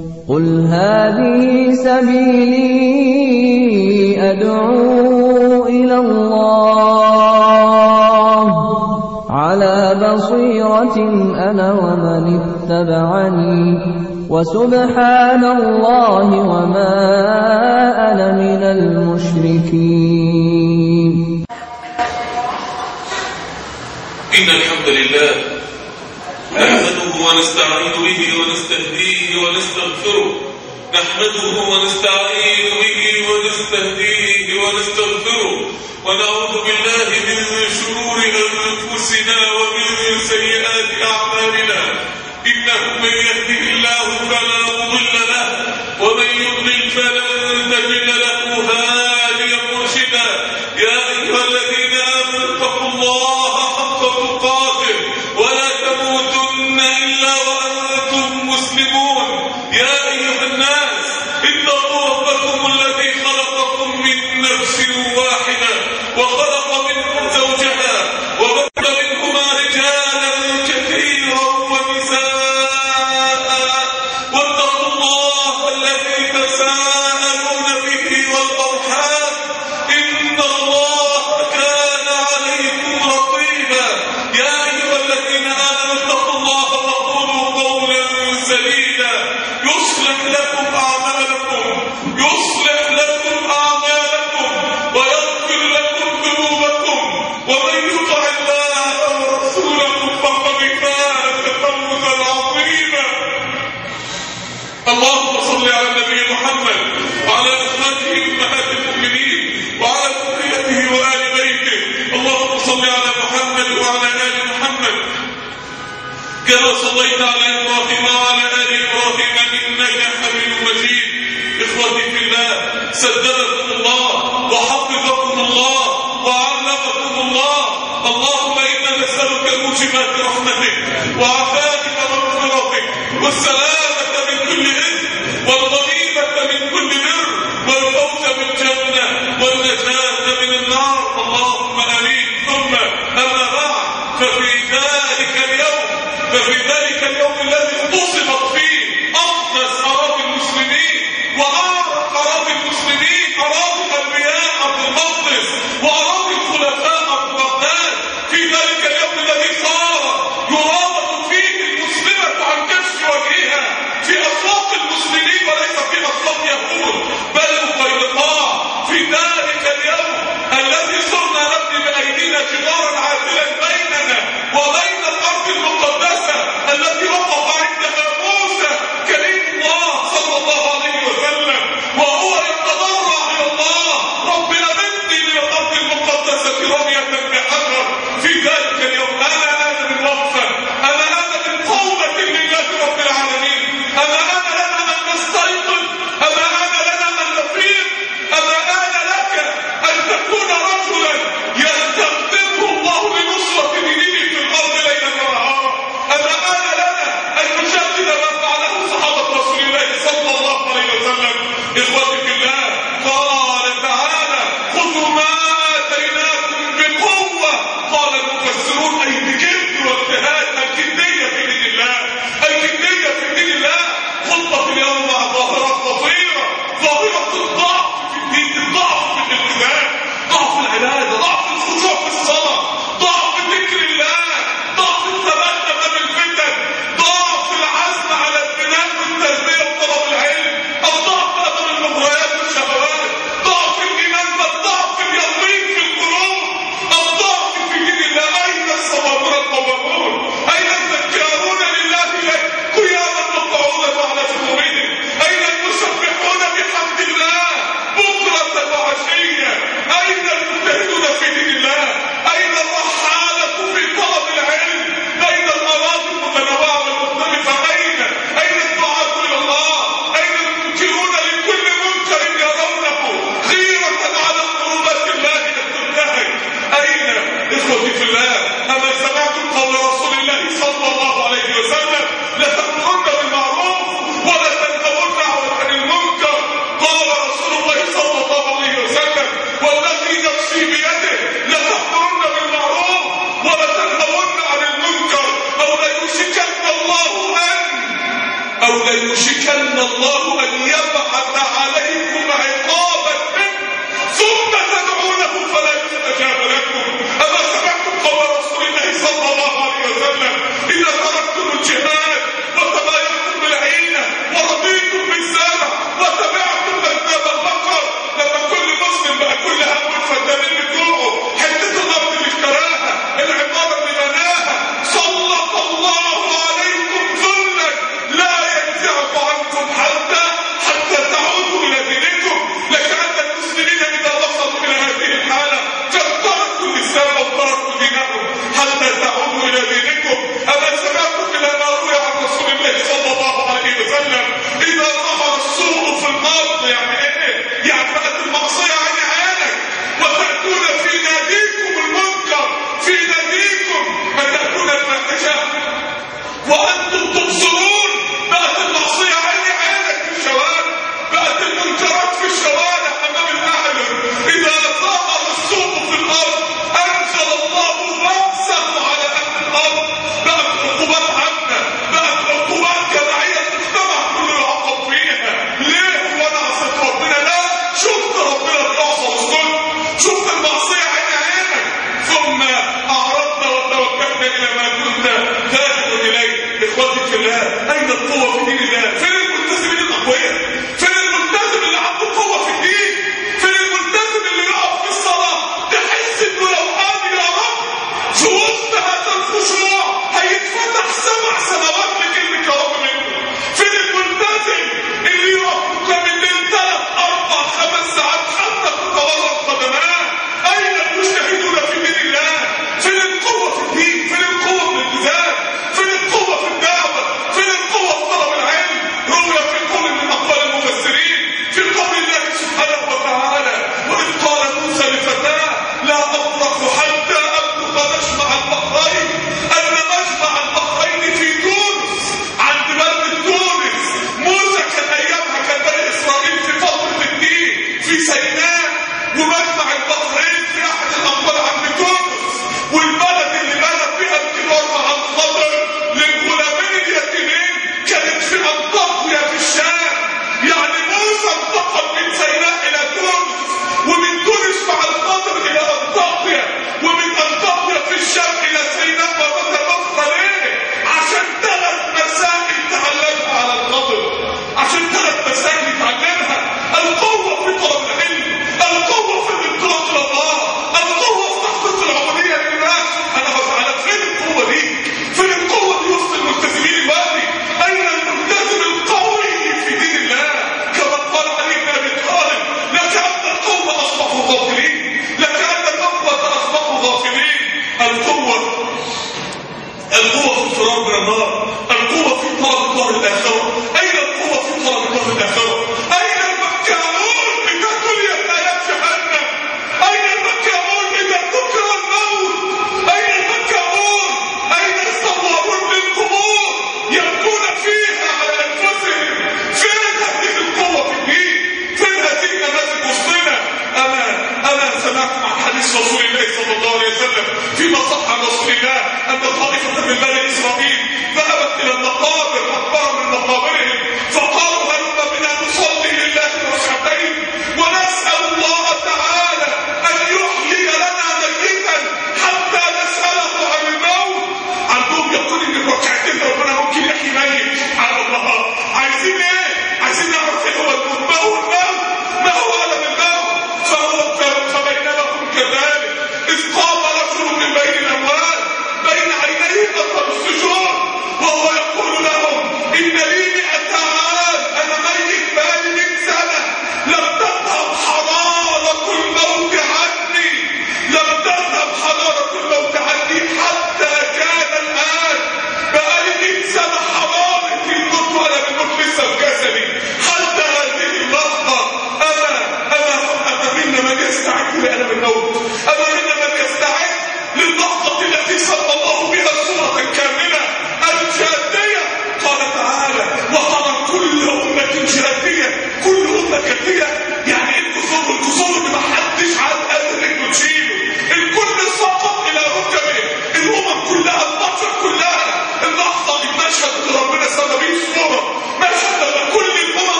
قل هذه سبيلي أدعو إلى الله على بصيرة أنا ومن اتبعني وسبحان الله وما أنا من المشركين إن الحمد لله نحمده ونستعين به ونستهديه ونستغفره نحمده ونستعين به ونستهديه ونستغفره ونعوذ بالله من شرور أنفسنا ومن سيئات أعمالنا إنه من يهده الله فلا مضل له ومن يضلل فلن تجد له هاديا مرشدا يا أيها الذين آمنوا اتقوا الله حق تقاته ولا تموتن إلا وأنتم مسلمون يا أيها الناس اتقوا ربكم الذي خلقكم من نفس واحدة وخلق منكم زوجها وبث منهما رجالا كثيرا ونساء واتقوا الله الذي تساءلون به والأرحام إن الله كان عليكم رقيبا يا أيها الذين آمنوا اتقوا الله وقولوا قولا سديدا يصلح لكم أعمالكم يصلح لكم أعمالكم ويغفر لكم ذنوبكم ومن يطع الله ورسوله فقد فاز فوزا عظيما اللهم صل على النبي محمد وعلى ازواجه امهات المؤمنين وعلى ذريته وال بيته اللهم صل على محمد وعلى ال محمد كما صليت على ابراهيم وعلى ال ابراهيم انك حميد مجيد اخوتي في الله سددكم الله وحفظكم الله وعلمكم الله اللهم انا نسالك موجبات رحمتك وعفافك مغفرتك والسلامه من كل اثم والغنيمه من كل بر والفوز بالجنه والنجاه من النار اللهم امين ثم اما بعد ففي ذلك اليوم ففي ذلك اليوم الذي اغتصبت فيه اقدس اراضي المسلمين واعرق اراضي المسلمين اراضي الانبياء عبد المقدس واراضي الخلفاء عبد بغداد في ذلك اليوم الذي صار يرابط فيه المسلمه عن كشف وجهها في اسواق المسلمين وليس في اسواق يهود بل مبيضاء في ذلك اليوم الذي صرنا نبني بايدينا جدارا عادلا بيننا وبين الارض المقدسه التي وقف عندها موسى كريم الله صلى الله عليه وسلم وهو يتضرع الى الله ربنا بدني من الارض المقدسه رميه بحجر في ذلك اليوم انا انا من وقفه انا انا من قومه لله رب العالمين انا انا لنا ان نستيقظ انا انا لنا ان نفيق انا انا لك ان تكون رجلا يستخدمه الله لنصره دينه في الارض ليلا ونهارا انا انا لنا ان نشاهد ما فعله صحابه رسول الله صلى الله عليه وسلم اخوتي في الله قال تعالى خذوا ما اتيناكم بقوه قال المفسرون اي بجد واجتهاد الجديه في دين الله الجديه في دين الله خطبه اليوم مع ظاهره خطيره ظاهره الضعف في الدين الضعف في الالتزام ضعف العباده ضعف الخشوع في الصلاه ضعف ذكر الله ضعف الثبات امام الفتن ضعف العزم على البناء والتربيه وطلب العلم الضعف امام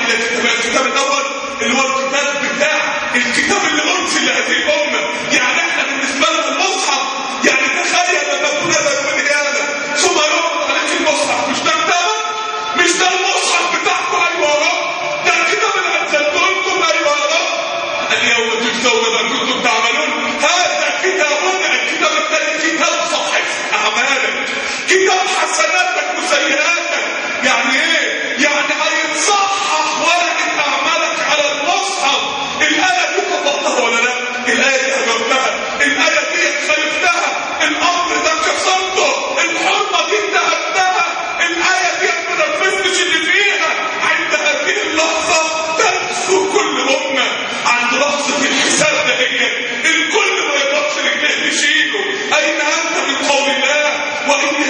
الى كتاب الكتاب الاول اللي هو الكتاب بتاع الكتاب اللي انزل لهذه الامه يعني احنا بالنسبه لنا المصحف يعني تخيل لما كنا بنقول هذا ثم يعرض عليك المصحف مش ده كتابك مش ده المصحف بتاعكم ايوه يا رب ده الكتاب اللي انزلته لكم ايوه يا رب اليوم تجزون ما كنتم تعملون هذا كتابنا الكتاب الثاني كتاب صحيح اعمالك كتاب حسناتك وسيئاتك يعني ايه يعني هيتصحح ورقه اعمالك على المصحف الايه دي طبقتها ولا لا الايه دي هجرتها الايه دي خالفتها الامر ده كسرته الحرمه دي انتهكتها الايه دي ما نفذتش اللي فيها عند هذه اللحظه تنسو كل امه عند لحظه الحساب ده هي الكل ما يقدرش رجليه تشيله اين انت من قول الله وان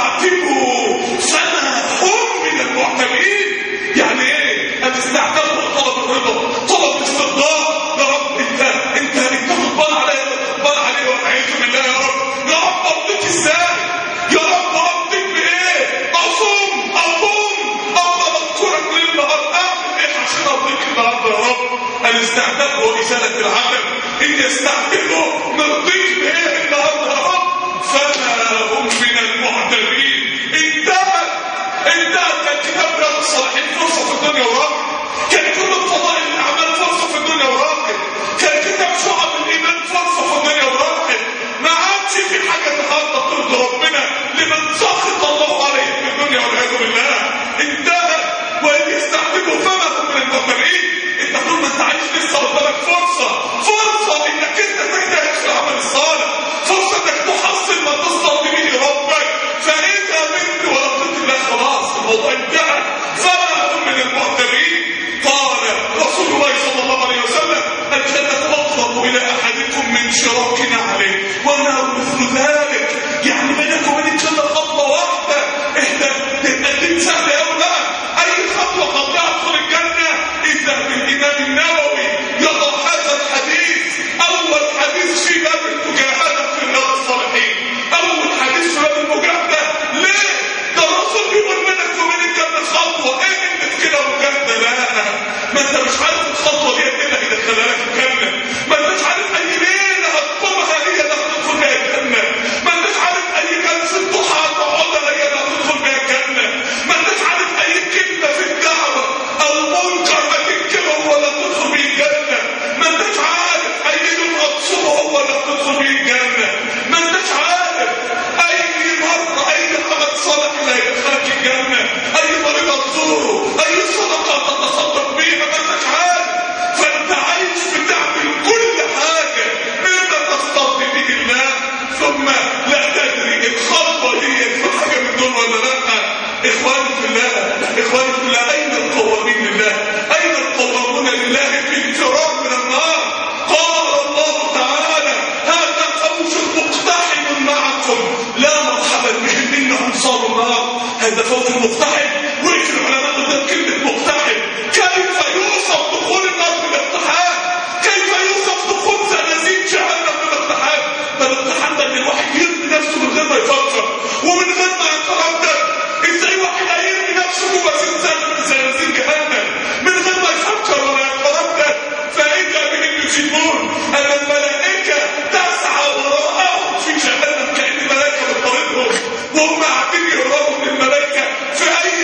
يستعتبوا فما هم من المعتبين يعني ايه الاستعتاب طلب الرضا طلب الاسترضاء يا رب انت انت انت غضبان عليا غضبان عليا والعياذ بالله يا رب يا رب ارضيك ازاي يا رب ارضيك بايه اصوم اقوم افضل اذكرك ليل نهار اعمل ايه عشان ارضيك النهارده يا رب الاستعتاب هو ازاله العدم ان يستعتبوا نرضيك بايه النهارده يا رب فما هم من المعتبين انتهت انتهت كان كتاب رياض الصالحين فرصه في الدنيا وراحت كان كل فضائل الاعمال فرصه في الدنيا وراحت كان كتاب شعب الايمان فرصه في الدنيا وراحت ما عادش في حاجه النهارده ترضي ربنا لمن سخط الله عليه في الدنيا والعياذ بالله انتهت وان يستعتبوا فما هم من المعتبرين انت طول ما انت عايش لسه قدامك فرصه فرصه انك انت تجتهد في العمل الصالح فرصه انك تحصل ما تصطاد به ربك فاذا مني ورضيت الله خلاص الموضوع انتهى فما هم من المعتبرين قال رسول الله صلى الله عليه وسلم الجنه اقرب الى احدكم من شراك نعله والنار مثل ذلك يعني بينك وبين الجنه خطوه واحده اهدى الدين سهل قوي بقى اي خطوه قبلها ادخل الجنه اذا بالامام النووي يضع هذا الحديث اول حديث في باب المجاهده في رياض الصالحين اول حديث في باب المجاهده ليه ده الرسول بيقول بينك وبين الجنه خطوه ايه انت كده مجاهده لا ما انت مش عارف الخطوه دي ايه اللي هيدخلها لك الجنه ما انتش عارف اي ليله هتقومها هي اللي هتدخل بيها الجنه ما انتش عارف اي جلسه ضحى هتقعدها هي اللي هتدخل بيها الجنه ما انتش عارف اي كلمه في الدعوه او منكر هتنكره هو اللي هتدخل بيه الجنه ما انتش عارف اي يوم هتصومه هو اللي هتدخل بيه الجنه ما انتش عارف اي مره اي عمل صالح اللي هيدخلك الجنه اي مريض هتزوره اي صدقه تتصدق بيها ما انتش عارف فانت عايش بتعمل كل حاجه مما تسترضي به الله ثم لا تدري الخطوه دي في حاجه من دول ولا لا اخواني في الله اخواني في الله اين القوامين لله اين القوامون لله في انفراد من النار قال الله تعالى هذا فوج مقتحم معكم لا مرحبا بهم انهم صاروا النار هذا فوج مقتحم وقف العلماء قدام كلمه مقتحم كيف يوصف دخول النار بالاقتحام كيف يوصف دخول زنازين جهنم بالاقتحام ده الاقتحام ده ان الواحد يرمي نفسه من غير ما يفكر ومن غير ما يتردد ازاي واحد هيرمي نفسه جوه زنزانه زنازين جهنم من غير ما يفكر ولا يتردد فاذا بهم يجيبون ان الملائكه تسعى وراءهم في جهنم كان الملائكه بتطاردهم وهم قاعدين يهربوا من الملائكه في اي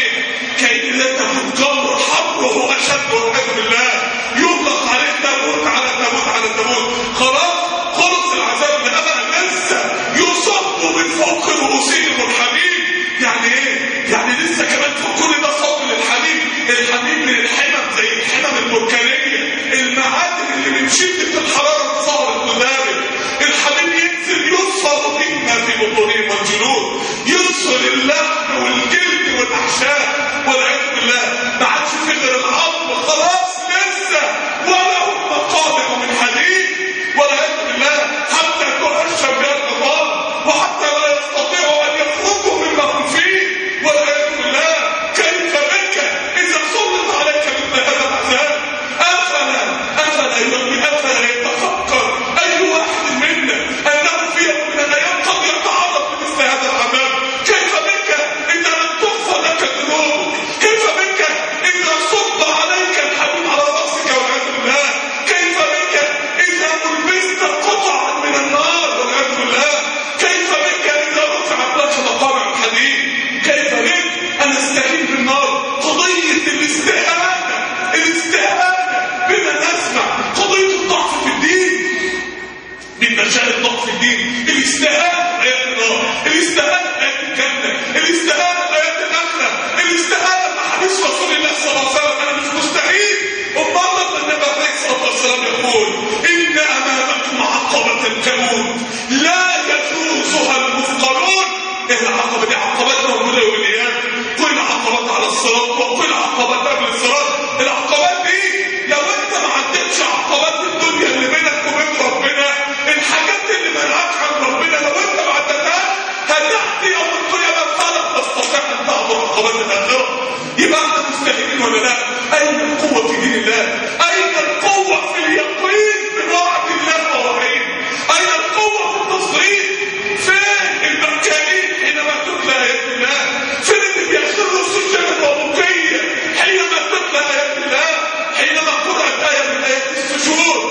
عليه كأن انت هتجمر حبه اشد والعياذ بالله يطلق عليه تابوت على تابوت على تابوت خلاص خلص العذاب لأبدا لسه يصب من فوق رؤوسهم الحميم يعني ايه؟ يعني لسه كمان فوق كل ده صب للحميم الحميم من الحمم زي الحمم البركانيه المعادن اللي من شده الحراره تصورت قدامك الحميم ينزل يصفر مما في بطونهم والجلود يصفر اللحم والجلد والاحشاء والعياذ بالله ما عادش في غير العظم خلاص لسه ولهم مقامع من حديد والعياذ بالله حتى تهشم بها العظام وحتى لا يستطيعوا ان يخرجوا مما هم فيه والعياذ بالله كيف بك اذا سلط عليك مثل هذا العذاب افلا افلا يرمي افلا يتفكر اي واحد منا انه في يوم من الايام قد يتعرض لمثل هذا العذاب كيف بك اذا لم تغفر لك ذنوبك كيف بك اذا صب عليك الحبيب على راسك والعياذ بالله كيف بك اذا لبست قطعا من النار والعياذ بالله كيف بك اذا رفعت لك مقامع الحديد كيف بك ان استهين بالنار قضيه الاستهانه الاستهانه بما نسمع قضيه الضعف في الدين من مشاهد ضعف الدين الاستهانه بايات النار الاستهانه بايات الجنه الاستهانه بايات الاخره الاستهانه بحديث رسول الله صلى الله عليه وسلم انا مش مستحيل امال النبي عليه الصلاه والسلام يقول ان امامكم عقبه كموت لا يجوزها المثقلون ايه العقبه دي عقبات موجوده يوم القيامه كل عقبات على الصراط وكل عقبات قبل الصراط العقبات دي لو انت ما عدتش عقبات الدنيا اللي بينك وبين ربنا الحاجات اللي منعك عن ربنا لو انت ما عدتهاش هتاتي يوم القيامه فلا تستطيع ان تعبر عقبات الاخره يبقى احنا مستهينين ولا لا؟ اين القوه في دين الله؟ اين القوه في اليقين بوعد الله ووعيده؟ اين القوه في التصديق؟ فين المكانين حينما تتلى ايات الله؟ فين اللي بيخروا سجدا وبكيا حينما تتلى ايات الله؟ حينما قرات ايه من ايات السجود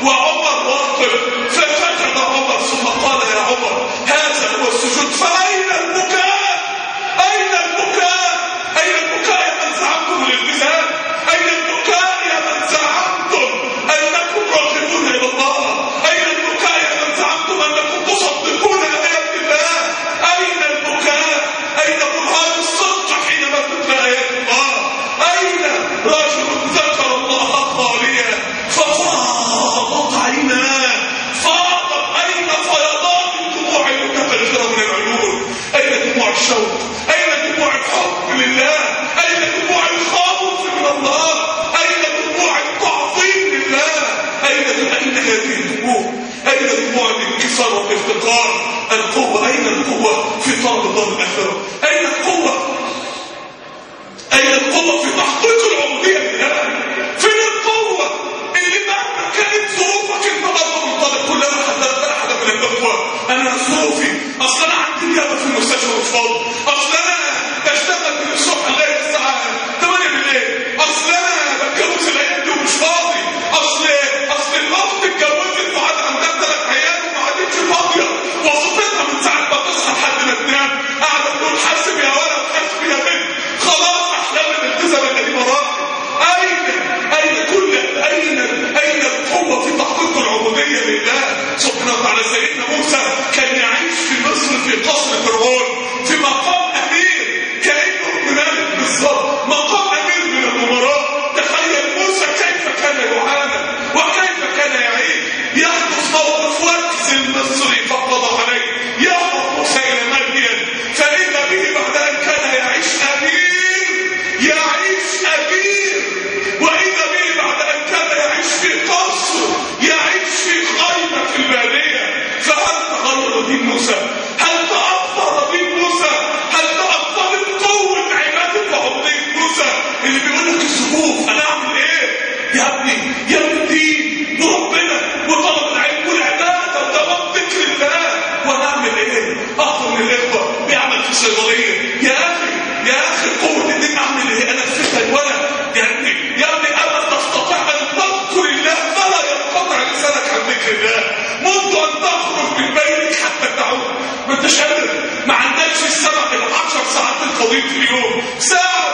وعمر واقف فسجد عمر ثم قال يا عمر هذا هو السجود فاين البكاء؟ اين البكاء؟ اين البكاء يا من زعمتم الالتزام؟ اين البكاء يا من زعمتم انكم راغبون الى الله؟ اين البكاء يا من زعمتم انكم تصدقون ايات الله؟ اين البكاء؟ اين برهان الصدق حينما تتلى ايات الله؟ اين رجل ذكر الله خاليا ففاضت عيناه فاضت اين فيضان الدموع المتفجره من العيون؟ اين دموع الشوق؟ اين دموع الحب لله؟ اين دموع الخوف من الله؟ اين دموع التعظيم لله؟ اين اين هذه الدموع؟ اين دموع الانكسار والافتقار؟ القوه اين القوه في طلب دار الاخره؟ اين القوه؟ اين القوه في تحقيق العبوديه لله؟ فين القوه اللي مهما كانت ظروفك انت برضه منطلق كلما حدثت احد من الاخوه انا ظروفي اصل انا عندي نيابه في المستشفى مش فاضي اصل انا بشتغل من الصبح لغايه الساعه 8 بالليل اصل انا بتجوز الايام دي ومش فاضي اصل اصل الاخت اتجوزت وقعد عندها ثلاث عيال وما عادتش فاضيه وظيفتها من ساعه ما تصحى لحد ما تنام قاعده تقول حاسب يا ولد حاسب يا بنت خلاص احلام الالتزام القديمه راحت اين اين كل اين اين القوه في تحقيق العبوديه لله سبحانه وتعالى سيدنا موسى كان يعيش في مصر في قصر فرعون في مقام امير كانه ملك بالظبط مقام امير من الامراء تخيل موسى كيف كان يعانى وكيف كان يعيش يحدث موقف وكز المصري فقضى عليه يهرب موسى الى مدين فاذا به بعد ان كان يعيش امير يعيش امير واذا به بعد ان كان يعيش في قصر يعيش في خيمه في الباديه فهل تغير دين موسى؟ هل تاثر دين موسى؟ هل تاثرت قوه عباده وعبوديه موسى اللي بيقول لك الصفوف انا اعمل ايه؟ يا ابني يا ابني الدين وربنا وطلب العلم والعباده ودوام ذكر الله وانا اعمل ايه؟ اخر من الاخوه بيعمل في صيدليه يا اخي يا اخي قوه الدين اعمل ايه؟ انا في ولا يا ابني يا ابني اما تستطيع ان تذكر الله فلا ينقطع لسانك عن ذكر الله منذ ان تخرج من بيتك حتى تعود ما انتش قادر ما عندكش السبع العشر ساعات الفاضيين في اليوم ساعه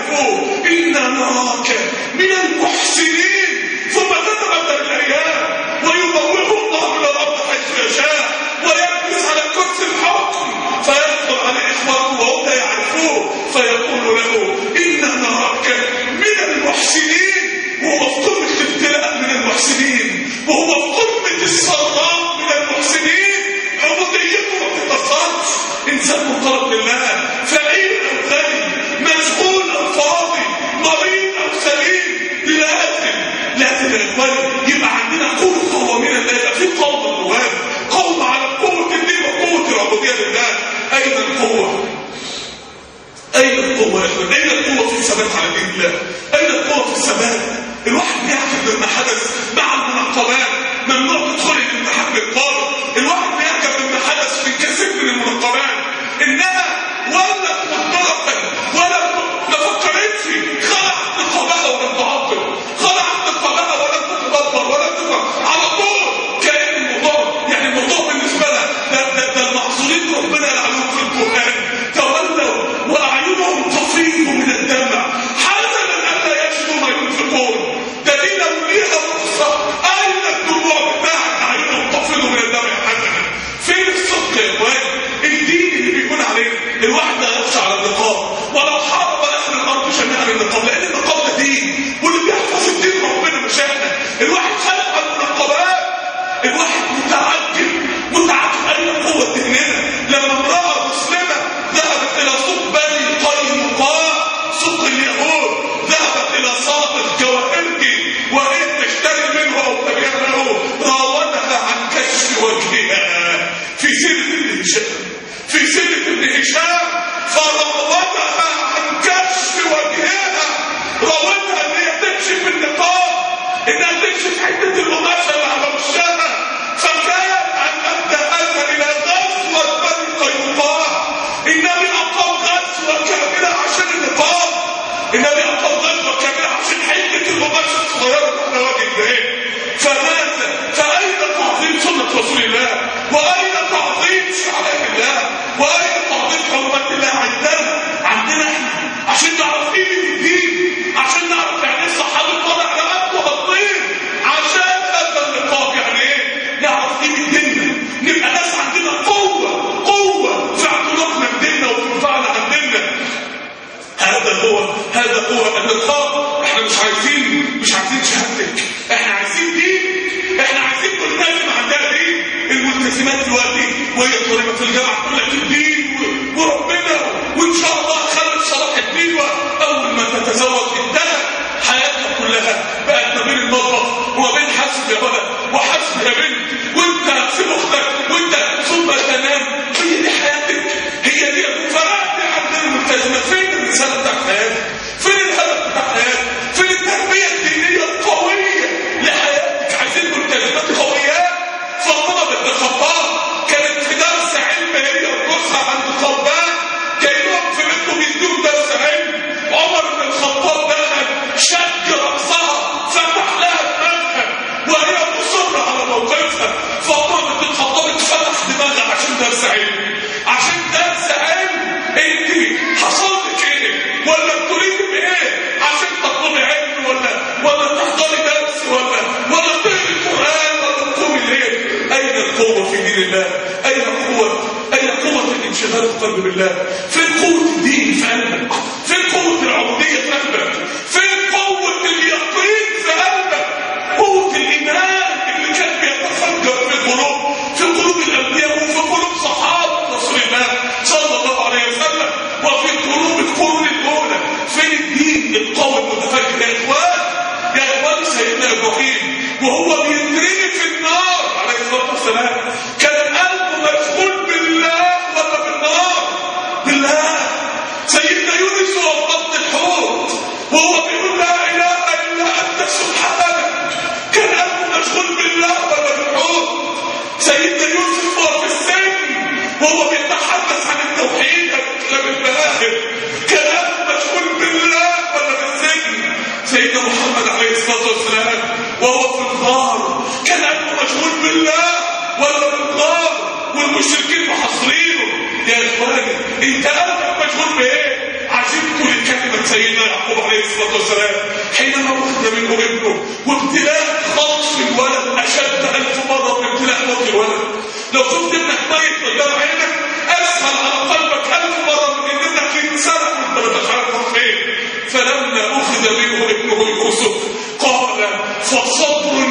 يعرفوه إنا نراك من المحسنين ثم تتبدل الأيام ويبوئه الله من الأرض حيث يشاء ويجلس على كرسي الحكم فيدخل عليه إخوانه وهم لا يعرفوه فيقول له إنا نراك من المحسنين وهو في قمة الابتلاء من المحسنين وهو في قمة السراء من المحسنين عبوديته ما بتتأثرش إنسان مقرب لله فقير أو غني مشغول أو فاضي مريض أو سليم لازم لازم يا إخواني يبقى عندنا قوة قوامين الله يبقى في قوة جوانا قوة على قوة الدين وقوة العبودية لله أين القوة؟ أين القوة يا إخوان؟ أين القوة في الثبات على دين الله؟ أين القوة في الثبات؟ الواحد بيعجب مما حدث مع المنقبات ممنوع تدخل الامتحان بالقارب الواحد بيعجب مما حدث في كثير من المنقبات إنها ولا مضطربة ولا ما فكرتش خلعت نقابها ولم تعطل خلعت نقابها ولم تتدبر ولم تفكر على طول كأن الموضوع يعني الموضوع بالنسبة لها ده, ده, ده المحظورين ربنا يلعنهم في القرآن تولوا وأعينهم تفيض من الدمع حسنا ألا يجدوا ما ينفقون دليل ليها رخصة أين الدموع بتاعك أعينهم تفيض من الدمع حسنا فين الصدق يا إخوان الدين اللي بيكون عليه الواحد لا يخشى على النقاب ولو حارب أهل الأرض جميعا النقاب لأن النقاب ده دين واللي بيحفظ الدين ربنا مش احنا الواحد خلق على المنقبات الواحد متعجب متعجب أين قوة ديننا لما امرأة مسلمة ذهبت إلى سوق بني قينقاع سوق اليهود ذهبت إلى صادق جواهرجي وهي تشتري منه أو تبيع له راودها عن كشف وجهها في سيرة ابن هشام في سيرة ابن هشام فراودها عن كشف وجهها راودها ان هي تكشف النقاب انها تكشف حته القماشه اللي على وشها فكان ان ابدا هذا الى غزوه بني قينقاع النبي اقام غزوه كامله عشان النقاب النبي اقام غزوه كامله عشان حته القماشه الصغيره اللي احنا واجه ايه فماذا فاين تعظيم سنه رسول الله واين تعظيم شعائر الله واين تعظيم حرمات الله عندنا عندنا احنا عشان نعرف قيمه الدين عشان نعرف يعني ايه الصحابي طالع رقبته هتطير عشان هذا النقاب يعني ايه نعرف قيمه ديننا نبقى ناس عندنا قوه قوه في اعتناقنا بديننا وفي دفاعنا عن ديننا هذا هو هذا هو النقاب احنا مش عايزين مش عايزين شهادتك احنا عايزين دين احنا عايزين ملتزم عندنا دين الملتزمات دلوقتي وهي طالبه في الجامعه تقول لك الدين و- وربنا وان شاء الله خلف صلاح الدين واول ما تتزوج انتهى حياتها كلها بقت ما بين المطبخ وما بين حسب يا ولد وحسب يا بنت وانت سيب اختك وانت ثم تنام هي دي حياتك هي دي فرقت عن الملتزمه فين الرساله بتاعت حياتك فين الهدف بتاع حياتك فين التربيه الدينيه القويه لحياتك عايزين ملتزمات قويات فاطمه بنت الخطاب كانت في درس علم هي وجوزها عند خربان جايبهم في بيتهم يدوا درس علم عمر بن الخطاب دخل شد راسها فتح لها دماغها وهي مصره على موقفها فاطمه بنت الخطاب اتفتح دماغها عشان درس علم عشان درس علم انت حصل لك ايه ولا بتريد بايه عشان تطلبي علم ولا ولا تحضري درس ولا ولا تقري قران ولا تقومي الليل اين القوه في دين الله اين القوه اين قوه الانشغال القلب بالله فين قوه الدين في قلبك فين قوه العبوديه في قلبك فين قوه اليقين في قلبك قوه الايمان اللي كان بيتفجر في القلوب في قلوب الانبياء وفي قلوب صحابه رسول الله صلى الله عليه وسلم وفي قلوب القرون الاولى فين الدين القوي المتفجر يا اخوان يا اخوان سيدنا ابراهيم وهو بيترمي في النار عليه الصلاه والسلام كان قلبه مشغول بالله ولا بالنار بالله سيدنا يونس وهو في بطن الحوت وهو بيقول لا اله الا انت سبحانك كان قلبه مشغول بالله ولا بالحوت سيدنا يوسف وهو في السجن وهو بيتحدث عن التوحيد كلام البلاغه كان قلبه مشغول بالله ولا بالسجن سيدنا محمد عليه الصلاه والسلام وهو في الغار كان قلبه مشغول بالله ولا بالغار والمشركين محاصرينه يا اخواني انت قلبك مشغول بايه؟ عجبت لكلمه سيدنا يعقوب عليه الصلاه والسلام حينما اخذ منه ابنه وابتلاء خطف الولد اشد الف مره من ابتلاء موت الولد لو شفت ابنك ميت قدام عينك اسهل على قلبك الف مره من ان ابنك يتسرق وانت ما مش عارف فين فلما اخذ منه ابنه يوسف قال فصبر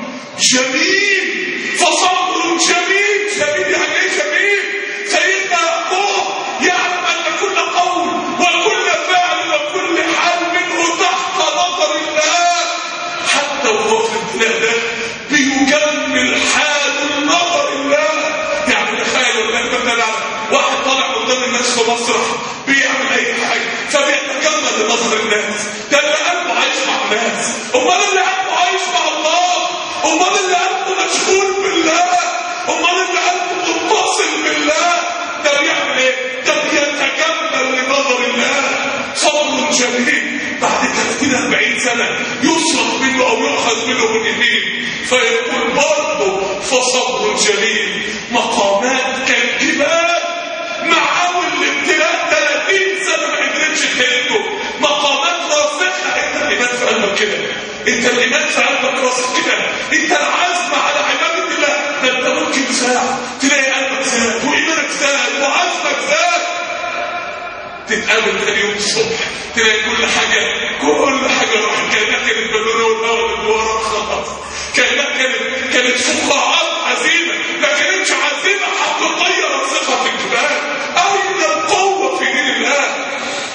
جميل فصبر جميل جميل يعني ايه جميل سيدنا يعقوب يعلم ان كل قول وكل فعل وكل حال منه تحت نظر الله حتى وهو في الابتلاء ده بيكمل حال نظر الله يعني تخيلوا ان مثلا واحد طالع قدام الناس في مسرح بيعمل اي حاجه فبيتكمل لنظر الناس ده اللي قلبه عايش مع الناس امال اللي قلبه عايش مع الله امال اللي قلبه مشغول بالله امال اللي قلبه متصل بالله ده بيعمل ايه ده بيتكمل لنظر الله صبر جميل بعد 30 40 سنه يصرف منه او يؤخذ منه باليمين فيقول برضه فصبر جميل مقامات كالجبال مع اول الابتلاء 30 سنه ما قدرتش تهده مقامات راسخه انت الايمان في قلبك كده انت الايمان في قلبك راسخ كده انت العزم على عباده الله ده انت ممكن ساعه تلاقي قلبك زاد وايمانك زاد وعزمك زاد تتقابل تاني يوم الصبح تلاقي كل حاجة كل حاجة راحت كأنها كانت بالونة والهواء اللي جواها خلاص كأنها كانت كانت فقاعات عزيمة ما كانتش عزيمة حقيقية راسخة في الجبال أين القوة في دين الله؟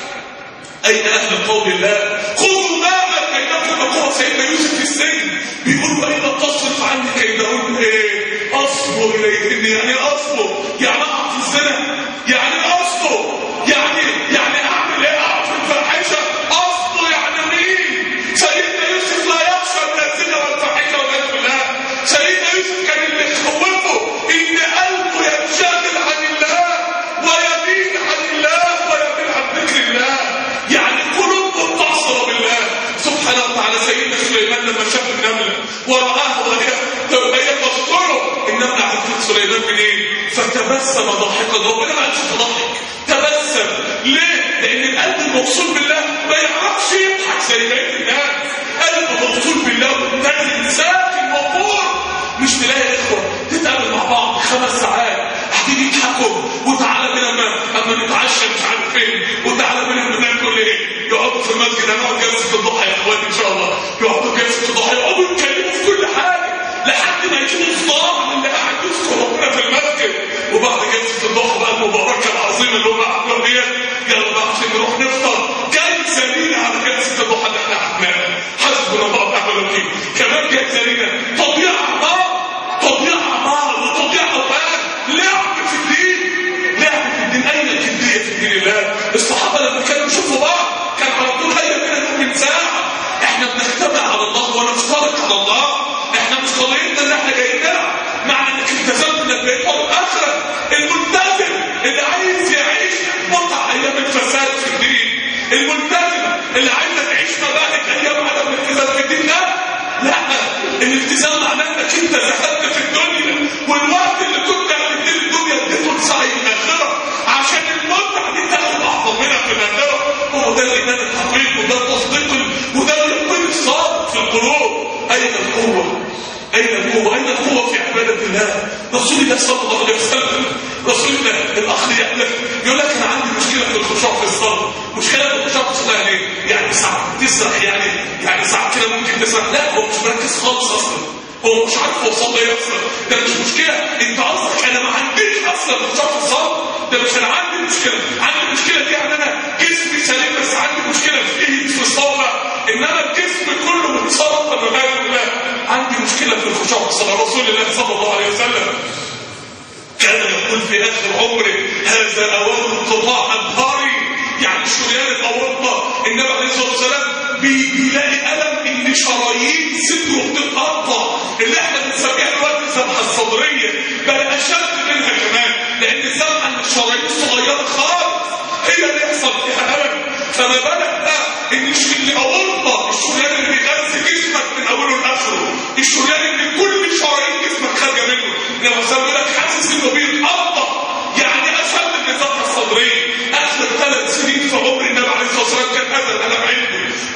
أين أهل قول الله؟ خذوا ما آتيناكم بقوة سيدنا يوسف في السجن بيقول وأين تصرف عني كيدهن إيه؟ أصبر إليهن يعني أصبر يعني أقع في الزنا يعني أصبر يعني يعني أعمل إيه؟ أقع في الفاحشة أصبر يعني مين؟ سيدنا يوسف لا يخشى من الزنا والفاحشة والعياذ بالله سيدنا يوسف كان اللي يخوفه إن قلبه ينشغل عن الله ويميل عن الله ويميل عن ذكر الله يعني قلوب متصلة بالله سبحانه وتعالى سيدنا سليمان لما شاف النملة ورآه وهي وهي تذكره النملة عرفت سليمان منين فتبسم ضاحكا ربنا ما قالش تضحك تبسم ليه؟ لأن القلب الموصول بالله ما يعرفش يضحك زي بقية الناس قلب موصول بالله متزن ساكن وقور مش تلاقي اخوه تتقابل مع بعض خمس ساعات قاعدين يضحكوا وتعالى بينا اما اما نتعشى مش عارف فين وتعالى بينا بناكل ايه يقعدوا في المسجد هنقعد جلسه الضحى يا اخواني ان شاء الله يقعدوا جلسه الضحى يقعدوا يتكلموا في كل حاجه لحد ما يجيبوا صداع اللي قاعد يذكر ربنا في المسجد وبعد جلسه الضحى بقى المباركه العظيمه اللي هم عملوها ديت يلا بقى عشان نروح نفطر جايزه لينا على جلسه الضحى اللي احنا قعدناها حسبنا الله ونعم الوكيل كمان جايزه لينا تضييع اعمار تضييع اعمار وتضييع اوقات لعب في الدين لعب في الدين اين الجديه في دين الله الصحابه لما كانوا يشوفوا بعض كان على طول هيا بينا نؤمن ساعه احنا بنجتمع على الله ونفترق على الله احنا مش قضيتنا ان احنا جايين نلعب معنى انك التزمت انك بقيت الاخره الملتزم اللي عايز يعيش متع ايام الفساد في الدين الملتزم اللي عايز تعيش مباهج ايام عدم الالتزام في الدين لا لا الالتزام معناه انك انت زهدت في الدنيا والوقت اللي كنت هتدي الدنيا اديته لسعي الاخره عشان المتعه دي تاخد اعظم منها في الاخره هو ده الايمان الحقيقي وده التصديق وده اليقين الصادق في القلوب اين القوه؟ اين القوه؟ اين القوه في عباده الله؟ رسول الله صلى الله عليه وسلم رسولنا الاخ يحلف يقول لك انا عندي مشكله في الخشوع في الصلاه مشكله في الخشوع في الصلاه يعني يعني ساعات تسرح يعني يعني ساعات كده ممكن تسرح لا هو مش مركز خالص اصلا هو مش عارف هو صلى ايه اصلا ده مش مشكله انت قصدك انا ما عنديش اصلا خشوع في الصلاه ده مش انا عندي مشكله عندي مشكله دي يعني انا جسمي سليم بس عندي مشكله في ايه في الصلاه انما الجسم كله متصرف بغير الله عندي مشكله في الخشوع في الصلاه رسول الله صلى الله عليه وسلم كان يقول في اخر عمره هذا اوان انقطاع انهاري يعني شريان الاورطه النبي عليه الصلاه والسلام بي- بيلاقي الم ان شرايين صدره بتتقطع اللي احنا بنسميها دلوقتي الذبحه الصدريه بل اشد منها كمان لان الذبحه ان الشرايين صغيره خالص هي اللي يحصل فيها الم فما بالك بقى ان ش- الاورطه الشريان اللي بيغذي جسمك من اوله لاخره الشريان اللي كل شرايين جسمك خارجه منه لما سمي لك حاسس انه بيتقطع يعني اشد من الذبحه الصدريه اخر ثلاث سنين في عمر النبي عليه الصلاه والسلام كان هذا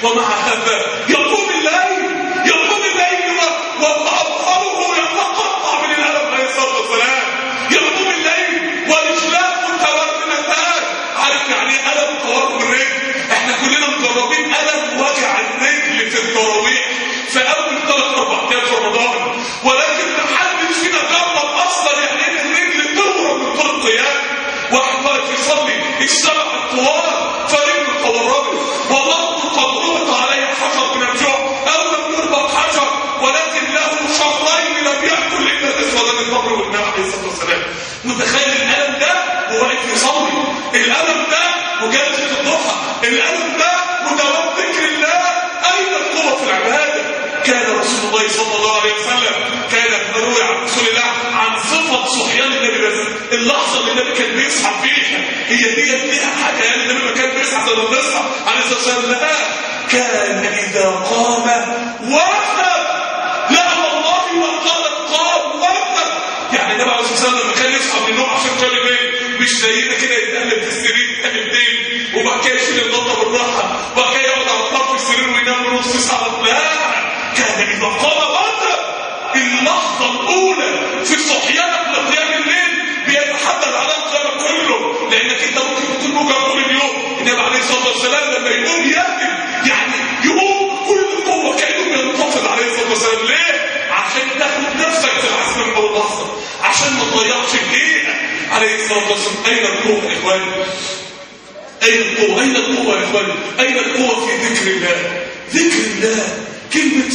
ومع هذا يقوم الليل يقوم الليل وأبصاره يتقطع من الألم عليه الصلاة والسلام يقوم الليل ورجلاه متوردتان عارف يعني ايه ألم تورم الرجل احنا كلنا مجربين ألم وجع الرجل في التراويح في أول ثلاث أربع أيام في رمضان ولكن محدش فينا جرب أصلا يعني ايه الرجل تورم من طول القيام واحد واقف يصلي السبع الطوال فرجله تورمت والله قد ربط عليه حجر من الجوع أو لم يربط حجر ولكن له شهرين لم يأكل إلا الأسود التمر والماء عليه الصلاة والسلام متخيل الألم ده وواقف يصلي الألم ده وجالس في الضحى الألم ده ودوام ذكر الله أين القوة في العبادة كان رسول الله صلى الله عليه وسلم كان مروي عن رسول الله عن صفة صحيان النبي بس اللحظة اللي النبي كان بيصحى فيها هي دي ليها حاجة يعني النبي ما كان بيصحى زي ما بنصحى عليه الصلاة والسلام لا كان إذا قام وقف لا والله ما قالت قام وقف يعني النبي عليه الصلاة والسلام لما كان يصحى من النوم عشان قال الليل مش زينا كده يتقلب في السرير تقلبتين وبعد كده يشيل الغطا بالراحة وبعد كده يقعد على طرف السرير وينام نص ساعة لا كان إذا قام وقف اللحظة الأولى في صحيانك لقيام الليل بيتحدد على القيامة كله لأنك أنت ممكن تكون موجب طول اليوم النبي عليه الصلاة والسلام لما يقوم يهدم يعني يقوم بكل قوة كأنه ينتفض عليه الصلاة والسلام ليه؟ عشان تاخد نفسك في العزم من أول لحظة عشان ما تضيعش الدقيقة عليه الصلاة والسلام أين القوة يا إخواني؟ أين القوة؟ أين القوة يا إخواني؟ أين القوة في ذكر الله؟ ذكر الله كلمة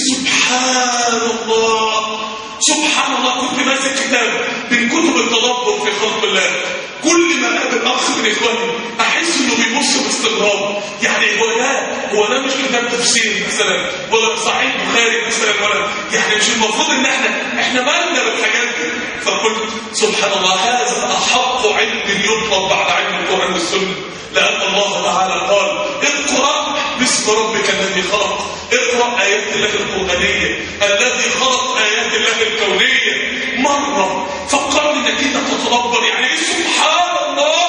سبحان الله سبحان الله كنت ماسك كتاب من كتب التدبر في خلق الله كل ما اقابل اخ من اخواني احس انه بيبص باستغراب يعني هو ده هو ده مش كتاب تفسير مثلا ولا صحيح بخاري مثلا ولا يعني مش المفروض ان احنا احنا مالنا بالحاجات دي فقلت سبحان الله هذا احق علم يطلب بعد علم القران والسنه لان الله تعالى قال اقرا باسم ربك الذي خلق اقرا ايات الله القرانيه الذي خلق ايات الله الكونيه مره فكرت انك انت تتدبر يعني ايه سبحان الله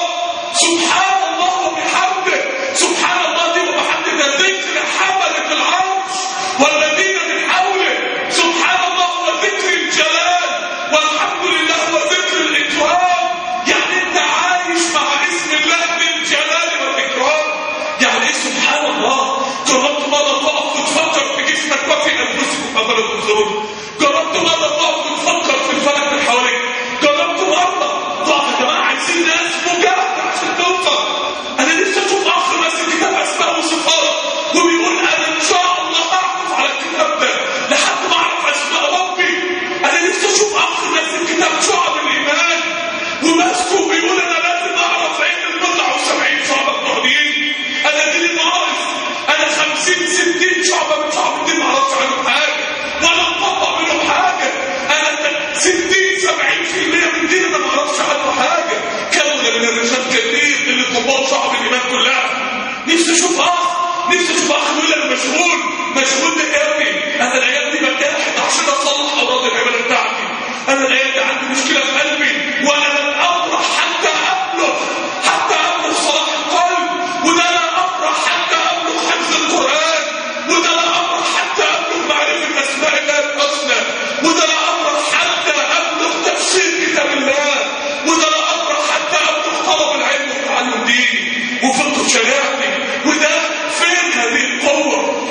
سبحان الله وبحمده سبحان الله دي وبحمده ده ذكر حمله العرش والذين من حوله سبحان الله وذكر الجلال والحمد لله وذكر الاكرام يعني انت عايش مع اسم الله بالجلال والاكرام يعني ايه سبحان الله جربت مره تقف وتفكر في جسمك وفي انفسكم افلا تنظرون جربت مره تقف وتفكر في الفلك اللي حواليك جربت مره تقف يا جماعه عايزين ناس مجاهده عشان توصل انا نفسي اشوف اخ ماسك كتاب اسماء وصفات وبيقول انا ان شاء الله هعرف على الكتاب ده لحد ما اعرف اسماء ربي انا نفسي اشوف اخ ماسك كتاب شعب الايمان وماسكه بيقول انا لازم اعرف ايه البضع وسبعين شعبه التوحيدين انا دي ناقص انا خمسين ستين شعبه من شعب الدين ما اعرفش عنهم حاجه ولا مطبق منهم حاجه انا ستين سبعين في المية من دين انا ما اعرفش عنه حاجه كون من الرجال كتير اللي طبقوا شعب الايمان كلها نفسي اشوف اخ نفسي اشوف اخ يقول انا مشغول مشغول بقلبي انا الايام دي بجاهد عشان اصلح امراض العباده بتاعتي انا الايام دي عندي مشكله في قلبي وانا لن افرح حتى ابلغ حتى ابلغ صلاح القلب وده لا افرح حتى ابلغ حفظ القران وده لا افرح حتى ابلغ معرفه اسماء الله الحسنى وده لا افرح حتى ابلغ تفسير كتاب الله وده لا افرح حتى ابلغ طلب العلم وتعلم ديني وفقه شريعتي وده فين هذه القوه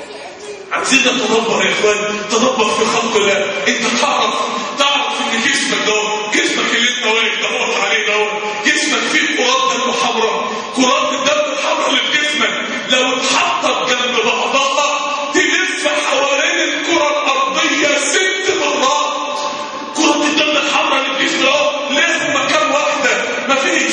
عايزين نتدبر يا اخوان تدبر في خلق الله انت تعرف تعرف ان جسمك ده جسمك اللي انت واقف دورت عليه ده جسمك فيه كرات دم حمراء كرات الدم الحمراء اللي في جسمك لو اتحطت جنب بعضها تلف حوالين الكره الارضيه ست مرات كرات الدم الحمراء اللي في جسمك ده ليه في مكان واحده مفيش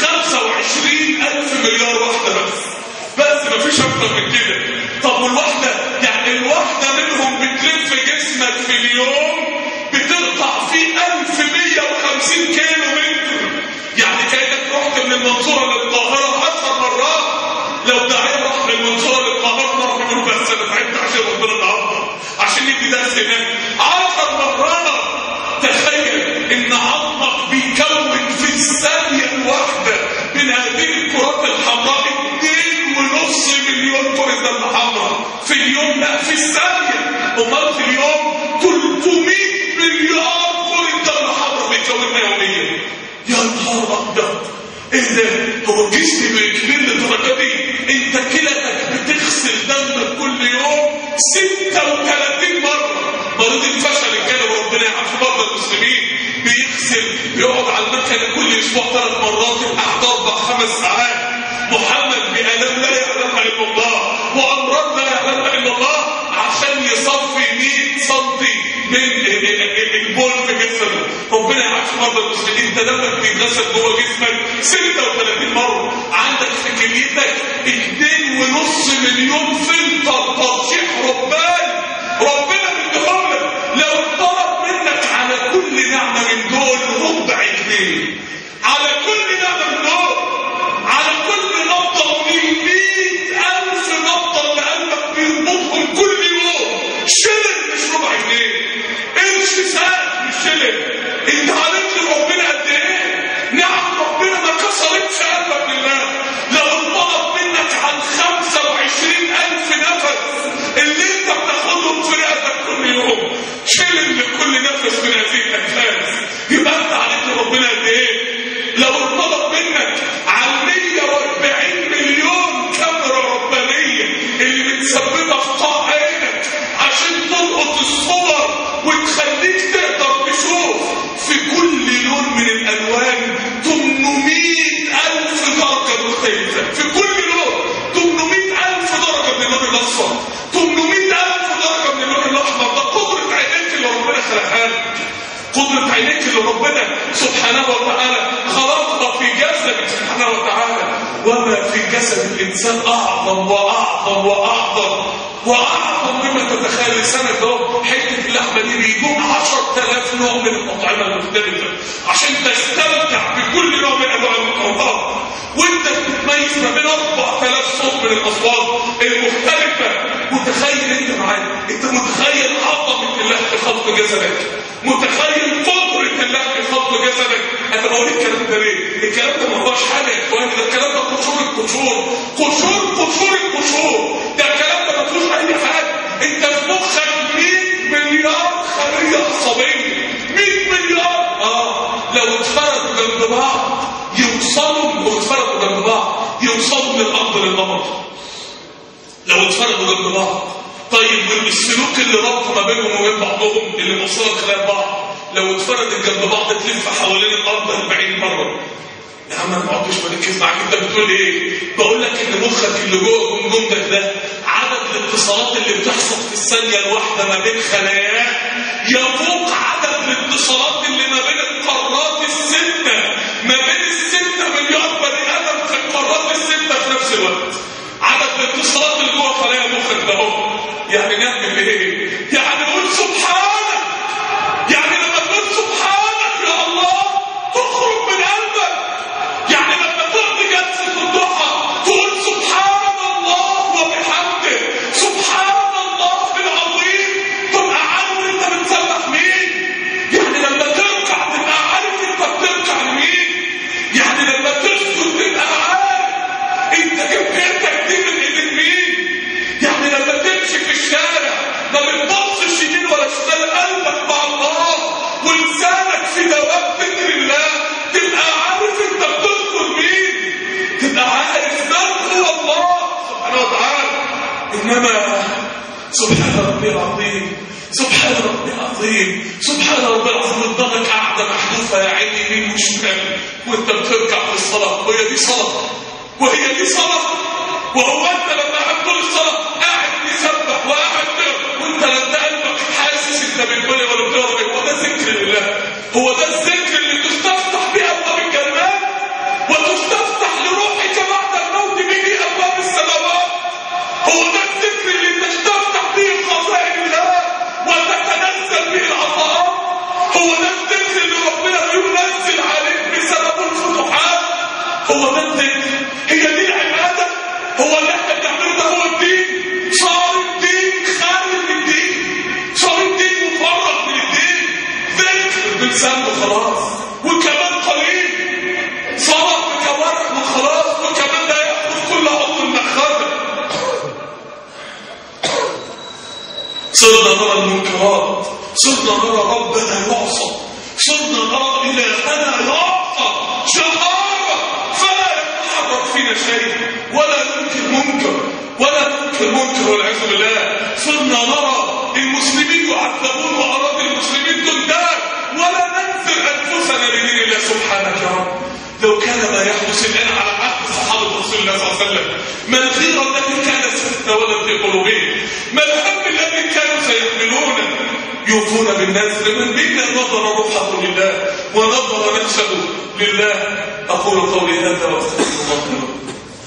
25 الف مليار واحده بس بس مفيش اكتر من كده طب والواحده يعني الواحده منهم بتلف جسمك في اليوم بتقطع فيه 1150 كيلو متر يعني كانك رحت من المنصوره للقاهره 10 مرات لو داعيه راح من المنصوره للقاهره مره يقول بس انا تعبت عشان ربنا النهارده عشان يدي درس هناك 10 مرات تخيل ان عظمك بيكون في الثانيه الواحده من هذه الكرات الحمراء 2.5 مليون كره دم حمراء في اليوم لا في الثانيه امال في اليوم 300 مليار كره دم حمراء بيتكوننا يوميا يا نهار ابيض ايه ده هو الجسم كبير للدرجه دي انت كلتك بتغسل دم كل يوم 36 مره مريض الفشل الكلى وربنا يعافي مرضى المسلمين بيغسل بيقعد على المكنه كل اسبوع ثلاث مرات قعد اربع خمس ساعات محمد بآلام لا يعلمها الا الله وامراض لا يعلمها الا الله عشان يصفي 100 سم من البول في جسمه ربنا يعافي مرضى المسلمين انت دمك بيتغسل جوه جسمك 36 مره عندك في كليتك 2.5 مليون فلتر ترشيح رباني ربنا مديهم لك لو طلب منك على كل نعمه من دول ربع جنيه على كل نعمه من دول على كل نبضه من 100000 نبضه اللي قلبك بيربطهم كل يوم شلل مش ربع جنيه قرش ساعه مش شلل انت عرفت ربنا قد ايه نعم ربنا ما كسرتش قلبك لله لو طلب منك عن 25000 نفس اللي انت بتاخدهم في رقبتك كل يوم شلل لكل نفس من هذه الانفاس يبقى انت عرفت ربنا قد ايه لو طلب منك عن 140 مليون كاميرا ربانيه اللي متثبته في قاع عينك عشان تلقط الصور وتخليك تقدر تشوف في كل لون من الالوان 800 الف درجه مختلفه في كل لون 800 الف درجه من اللون الاصفر 800 الف درجه من اللون الاحمر ده قدره عينيك اللي ربنا خلقها لك قدرة عينيك اللي ربنا سبحانه وتعالى خلقها في جسدك سبحانه وتعالى وما في جسد الإنسان أعظم وأعظم وأعظم وأعظم مما تتخيل لسانك ده حتة اللحمة دي بيجوم 10000 نوع من الأطعمة المختلفة عشان تستمتع بكل نوع من أنواع المكرمات وأنت بتتميز ما بين 4000 صوت من الأصوات المختلفة متخيل أنت معايا أنت متخيل عظمة الله في خلق جسدك متخيل قدرة الله في خلق جسدك انا بقول الكلام ده ليه؟ الكلام ده ما هوش حاجه يا اخواني ده الكلام ده قشور القشور قشور قشور القشور ده الكلام ده ما فيهوش اي حاجه انت في مخك 100 مليار خليه عصبيه 100 مليار اه لو اتفردوا جنب بعض يوصلوا لو اتفردوا جنب بعض يوصلوا من الارض للقمر لو اتفردوا جنب بعض طيب السلوك اللي ربط ما بينهم وبين بعضهم اللي موصلة خلال بعض لو اتفردت جنب بعض تلف حوالين الارض 40 مره يا عم انا ما عدتش بركز معاك انت بتقول ايه؟ بقول لك ان مخك اللي جوه جمجمتك ده عدد الاتصالات اللي بتحصل في الثانيه الواحده ما بين خلاياه يفوق عدد الاتصالات اللي ما بين القارات السته ما بين السته مليار بني ادم في القارات السته في نفس الوقت عدد الاتصالات اللي جوه خلايا مخك ده اهو يعني نعمل ايه؟ يعني قول سبحانك يعني لما تقول سبحانك يا الله تخرج من قلبك يعني لما تقضي جلسه الضحى تقول سبحان الله وبحمده سبحان الله العظيم تبقى عارف انت بتسبح مين يعني لما تركع تبقى عارف انت بتركع لمين يعني لما تسجد تبقى عارف انت كبرتك دي من ايدين مين يعني لما تمشي في الشارع ما بتبصش يمين ولا شمال قلبك مع الله ولسانك في دوام ذكر الله تبقى عارف انت بتذكر مين تبقى عارف من هو الله سبحانه وتعالى انما سبحان ربي العظيم سبحان ربي العظيم سبحان ربي العظيم دماغك قاعده محذوفه يا عيني يمين وشمال وانت بتركع في الصلاه وهي دي صلاه وهي دي صلاه وهو انت لما قاعد طول الصلاه قاعد تسبح وقاعد تقرا وانت لا انت قلبك حاسس انت بتقول ولا بتقرا هو ده ذكر لله هو ده الذكر اللي تستفتح به ابواب الجنات وتستفتح لروحك بعد الموت به ابواب السماوات هو ده الذكر اللي تستفتح به خزائن الله وتتنزل به العطاءات هو ده الذكر اللي ربنا ينزل عليك بسبب الفتوحات هو ده الذكر هي دي العباده هو اللي احنا بنعمله ده صرنا نرى المنكرات صرنا نرى ربنا يعصى صرنا نرى إلهنا يعصى جهارا فلا يتحرك فينا شيء ولا ننكر منكر ولا ننكر منكر والعياذ بالله صرنا نرى المسلمين يعذبون وأراضي المسلمين تنتهك ولا ننذر أنفسنا لدين الله سبحانك يا رب لو كان ما يحدث الآن على عهد صحابة رسول الله صلى الله عليه وسلم ما الغيرة التي كانت ستتولد في قلوبهم ما الهم الذي كانوا سيحملونه يوفون بالنذر من بين نظر روحه لله ونظر نفسه لله أقول قولي هذا وأستغفر الله لكم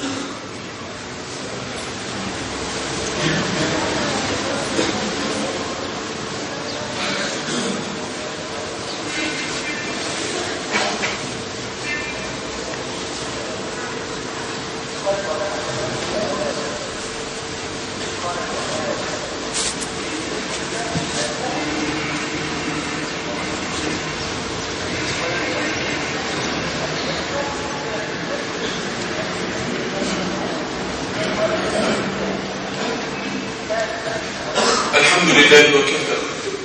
الحمد لله وكفى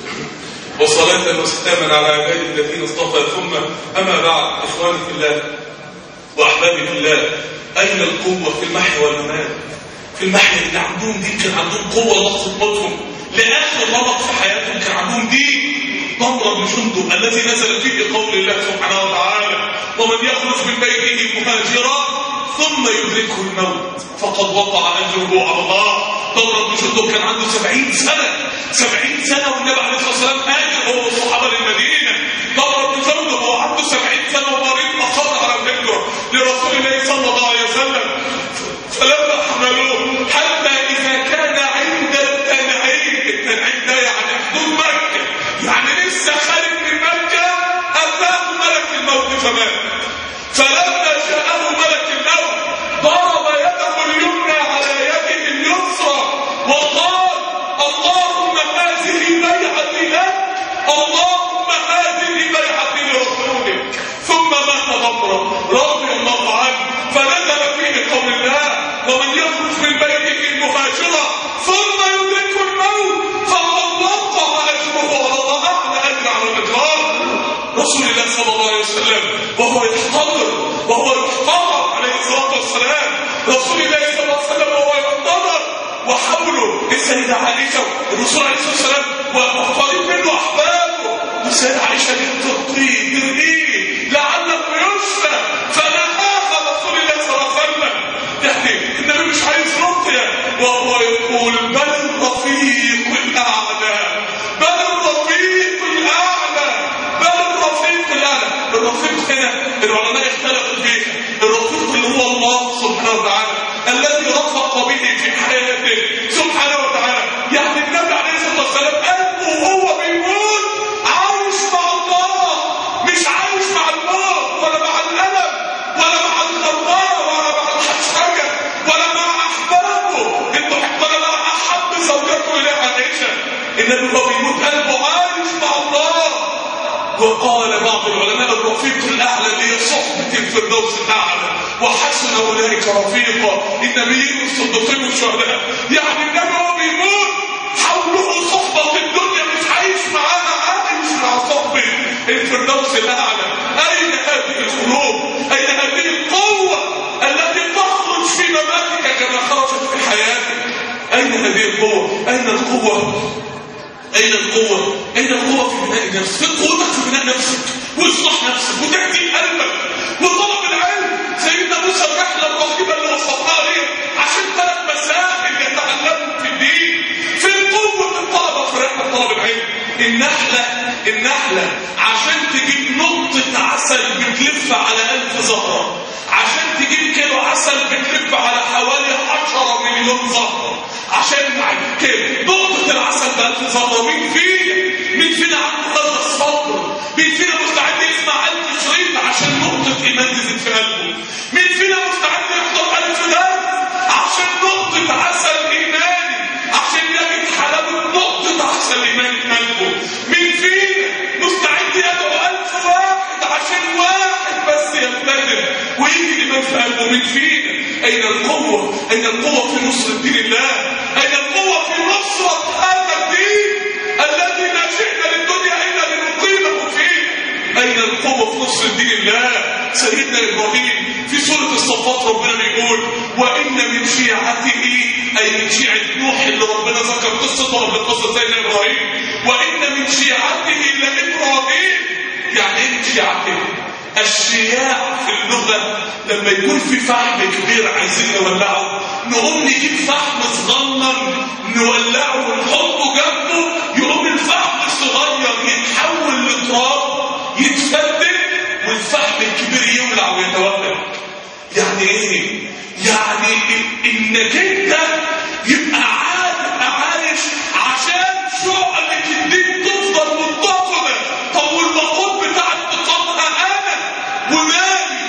وصلاة وسلاما على عباده الذين اصطفى ثم أما بعد إخواني في الله وأحبابي في الله أين القوة في المحيا والممات في المحيا اللي عندهم دين كان عندهم قوة لحظة موتهم لآخر مرض في حياتهم كان عندهم دين ضمر بن جندب الذي نزل فيه قول الله سبحانه وتعالى ومن يخرج من بيته مهاجرا ثم يدركه الموت فقد وقع أجره على الله ضمر بن جندب كان عنده سبعين سنة سبعين سنة والنبي عليه الصلاة والسلام هاجر هو والصحابة للمدينة ضمر بن جندب هو عنده سبعين سنة ومريض أصر على الهجرة لرسول الله صلى الله عليه وسلم فلما حملوه حتى إذا كان عند التنعيم التنعيم ده يعني حدود مكة يعني لسه خارج من مكة أتاه ملك الموت فمات فلما جاءه ملك الموت ضرب يده اليمنى على يده اليسرى وقال اللهم هذه بيعتي لك اللهم هذه بيعتي لرسولك ثم مات ضمرا رضي الله عنه فنزل فيه قول الله ومن يخرج من بيته مهاجرا ثم يدركه الموت فقد وقع اجره على الله اعلى اجر على الاجرار رسول الله صلى الله عليه وسلم وهو يحتضر وهو يحتضر عليه الصلاه والسلام رسول الله صلى الله عليه وسلم وهو يحتضر وحوله السيده عائشه الرسول عليه الصلاه والسلام وقريب منه احبابه والسيده عائشه ترقيه ترقيه لعله يشفى فنهاها رسول الله صلى الله عليه وسلم يعني النبي مش عايز رقيه وهو يقول بل الرفيق الاعلى بل الرفيق الاعلى بل الرفيق الاعلى الرفيق هنا العلماء اختلفوا فيه الرفيق اللي هو الله سبحانه وتعالى الذي رفق به في حياته سبحانه وتعالى يعني النبي عليه الصلاه والسلام قلبه وهو بيموت عايش مع الله مش عايش مع الموت ولا مع الالم ولا مع الخربانه ولا مع الحشحجه ولا مع احبابه انتوا ولا مع احب زوجاته الى عائشه النبي وهو بيموت قلبه عايش مع الله وقال بعض العلماء الرفيق الاعلى اللي هي صحبه الفردوس الاعلى وحسن اولئك رفيقا النبيين والصديقين والشهداء يعني النبي وهو بيموت حوله صحبه في الدنيا مش عايش معانا عايش مع صحبه الفردوس الاعلى اين هذه القلوب اين هذه القوه التي تخرج في مماتك كما خرجت في حياتك اين هذه القوه اين القوه أين القوة؟ أين القوة في بناء النفس؟ فين قوتك في بناء نفسك؟ وإصلاح نفسك وتهديم قلبك وطلب العلم سيدنا موسى الرحلة الرهيبة اللي وصفها لي عشان ثلاث مسائل يتعلموا في الدين فين قوة الطلبة في رحلة طلب العلم؟ النحلة النحلة عشان تجيب نقطة عسل بتلف على ألف زهرة عشان تجيب كيلو عسل بتلف على حوالي 10 مليون زهرة عشان كده نقطة العسل بألف زهرة مين فينا؟ مين فينا عنده هذا الصبر؟ مين فينا مستعد يسمع ألف شريط عشان نقطة إيمان تزيد في قلبه؟ مين فينا مستعد يحضر ألف درس عشان نقطة عسل إيماني؟ عشان يجد حلاوة نقطة عسل إيماني في قلبه؟ مين فينا مستعد يدعو ألف واحد عشان واحد بس يلتزم ويجي الإيمان في قلبه؟ مين فينا؟ أين القوة؟ أين القوة في نصرة دين الله؟ أين القوة في نصرة هذا الدين؟ هو في نصر دين الله سيدنا ابراهيم في سوره الصفات ربنا بيقول وان من شيعته اي من شيعه نوح اللي ربنا ذكر قصته قبل قصه سيدنا ابراهيم وان من شيعته لابراهيم يعني ايه من شيعته الشياع في اللغة لما يكون في فحم كبير عايزين نولعه نقوم نجيب فحم صغنن نولعه ونحطه جنبه يقوم الفحم الصغير يتحول لتراب يتفتت والفحم الكبير يولع ويتوقف يعني ايه؟ يعني انك انت يبقى عايش عشان شعلة الدين تفضل منتقدة طب والمقود بتاع انتقامها انا ومالي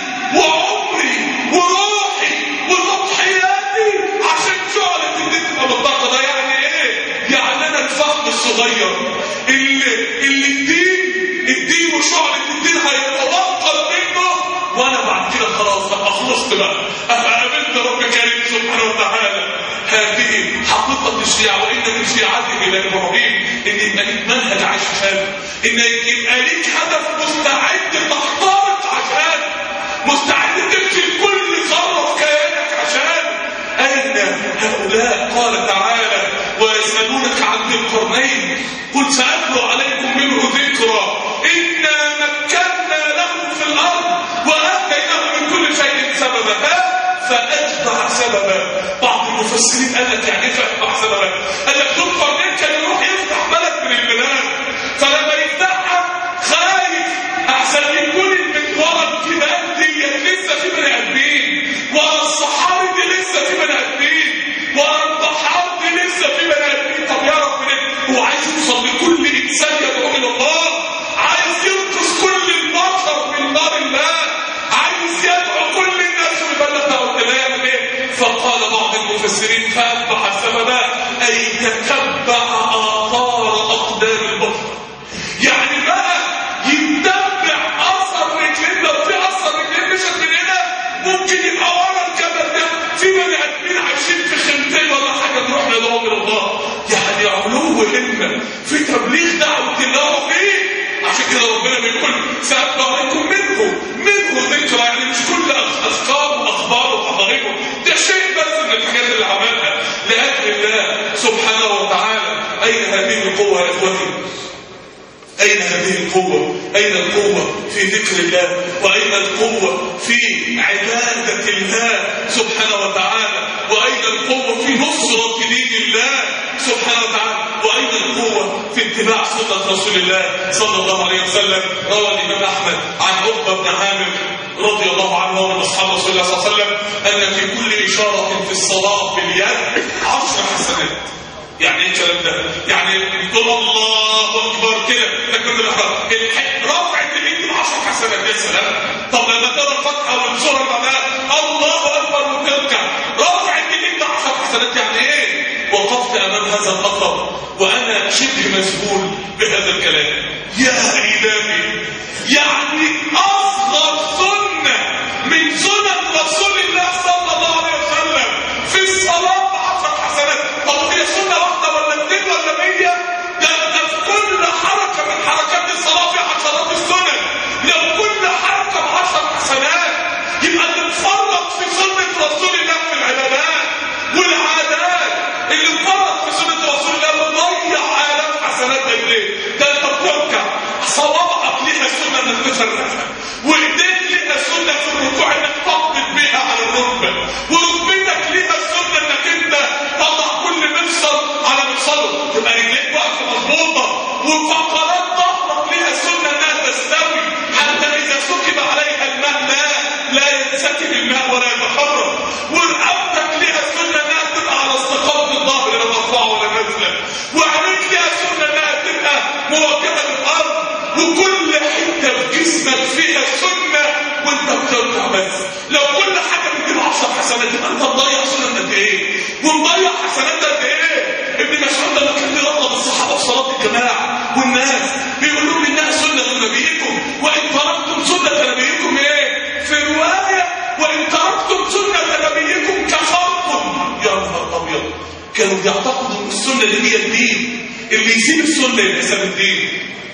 وعمري وروحي وتضحياتي عشان شعلة الدين تبقى منتقدة يعني ايه؟ يعني انا الفهم الصغير اللي اللي الدين الدين وشعلة الدين هيتوقف منه وانا بعد كده خلاص بقى خلصت بقى قابلت رب كريم سبحانه وتعالى هذه حقيقة الشيعة وإن من شيعته إلى إبراهيم إن يبقى ليك منهج عايش عشانه إن يبقى ليك هدف مستعد تخترق عشانه مستعد تبذل كل ذرة في كيانك عشانه أين هؤلاء قال تعالى ويسألونك عن ذي القرنين قل سأتلو عليكم منه ذكرى إنا مكنا له في الأرض وآتيناه من كل شيء سببا فأتبع سببا بعض المفسرين قال لك يعني ايه فأتبع سببا قال لك ذو القرنين كان يروح يفتح بلد من البلاد فلما يفتحها خايف أحسن يكون من ورا الجبال دي لسه في بني آدمين ورا الصحاري دي لسه في بني آدمين ورا البحار دي لسه في بني آدمين طب يا رب هو عايز يوصل لكل إنسان يدعو إلى الله عايز ينقذ كل البشر من نار الله عايز يدعو كل الناس ويبلغ دعوة الله يعمل ايه؟ فقال بعض المفسرين فأتبع سببا أي تتبع آثار أقدام البشر يعني بقى يتبع أثر رجلين لو في أثر رجلين مشت من هنا ممكن يبقى ورا الجبل ده في بني آدمين عايشين في خيمتين ولا حاجة نروح ندعو إلى الله يعني علو همة في تبليغ دعوة الله فيه عشان كده ربنا بيقول سأتبع عليكم منه منه ذكرى يعني مش كل أذكار وأخبار وحضاركم ده شيء بس من الحاجات اللي عملها لأجل الله سبحانه وتعالى أين هذه القوة يا إخوتي؟ أين هذه القوة؟ أين القوة في ذكر الله؟ وأين القوة في عبادة الله سبحانه وتعالى؟ وأين القوة في نصرة دين الله سبحانه وتعالى؟ وأين القوة في اتباع سنة رسول الله صلى الله عليه وسلم؟ روى الإمام أحمد عن عقبة بن عامر رضي الله عنه ومن أصحاب رسول الله صلى الله عليه وسلم أن في كل إشارة في الصلاة باليد عشر حسنات يعني ايه الكلام ده؟ يعني تقول الله اكبر كده تكبير الاحرام رفعت الايد ب 10 حسنات يا سلام طب لما تقرا الفاتحه والسوره اللي بعدها الله اكبر وتركع رفعت الايد ب 10 حسنات يعني ايه؟ وقفت امام هذا الاثر وانا شبه مشغول بهذا الكلام يا الهي يعني اصغر سنه من سنن رسول الله صلى الله عليه وسلم في الصلاه ب 10 حسنات طب هي سنه واحده ولا اثنين ولا 100 ده ده في كل حركه من حركات الصلاه في عشرات السنن لو كل حركه ب 10 حسنات يبقى نتفرط في سنه رسول الله في العبادات والعادات اللي انفرط في سنه رسول الله بضيع الاف حسنات قد ايه؟ ده انت بتركع صوابعك ليها سنه انك تفرقها وايديك ليها سنه في الركوع انك تقبض بيها على الركبه وركبتك ليها سنه انك انت تضع كل مفصل على مفصله تبقى رجليك واقفه مظبوطه وفقرات ظهرك ليها سنه انها تستوي حتى اذا سكب عليها الماء لا لا ينسكب الماء ولا يتحرك ورقبتك ليها سنه انها تبقى على استقامه الظهر لا مرفوعه ولا نازله وعينيك ليها سنه انها تبقى موجهه للارض وكل حته في جسمك فيها سنه وانت بتركع بس لو كل حاجه بتجيب 10 حسنات يبقى انت مضيع سنه قد ايه؟ ومضيع حسنات قد ايه؟ ابن مسعود لما كان بيرغب الصحابه في صلاه الجماعه والناس بيقول لهم انها سنه نبيكم وان تركتم سنه نبيكم ايه؟ في روايه وان تركتم سنه نبيكم كفرتم يا نهار ابيض كانوا بيعتقدوا ان السنه دي هي الدين اللي يسيب السنه يبقى ساب الدين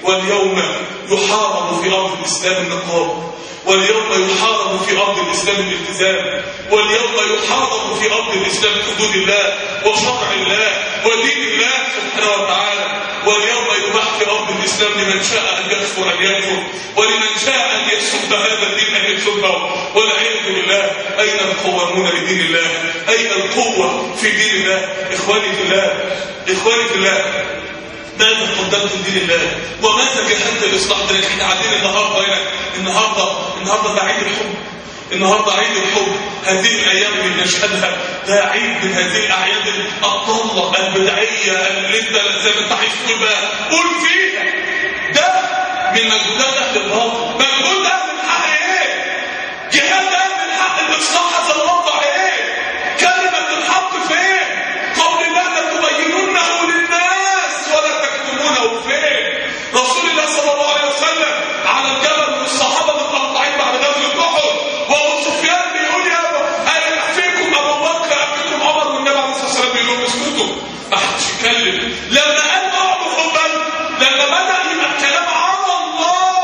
واليوم يحارب في أرض الإسلام النقاب واليوم يحارب في أرض الإسلام الالتزام واليوم يحارب في أرض الإسلام حدود الله وشرع الله ودين الله سبحانه وتعالى واليوم يباح في أرض الإسلام لمن شاء أن يكفر أن يكفر ولمن شاء أن يسب هذا الدين أن يسبه والعياذ بالله أين القوامون لدين الله أين القوة في دين الله إخواني في الله إخواني في الله ماذا قدمت لدين الله وماذا جهدت الاصلاح ده احنا قاعدين النهارده هنا النهارده النهارده ده عيد الحب النهارده عيد الحب هذه الايام اللي بنشهدها ده عيد من هذه الاعياد الضاله البدعيه اللي انت زي ما انت عايز تقول بقى قول فيها ده من مجهودات اهل الباطل مجهود اهل الحق ايه؟ جهاد اهل الحق الاصلاح هذا الوضع ايه؟ كلمه الحق فين؟ قول الله لتبيننه للناس ولا تكتمونه فين؟ رسول الله صلى الله عليه وسلم على الجبل والصحابه متقطعين بعد غزوه احد وابو سفيان بيقول يا ابو انا فيكم ابو بكر فيكم عمر والنبي عليه الصلاه والسلام بيقول لهم اسكتوا ما حدش يتكلم لما قال اقعدوا حبا لما بدا يبقى الكلام على الله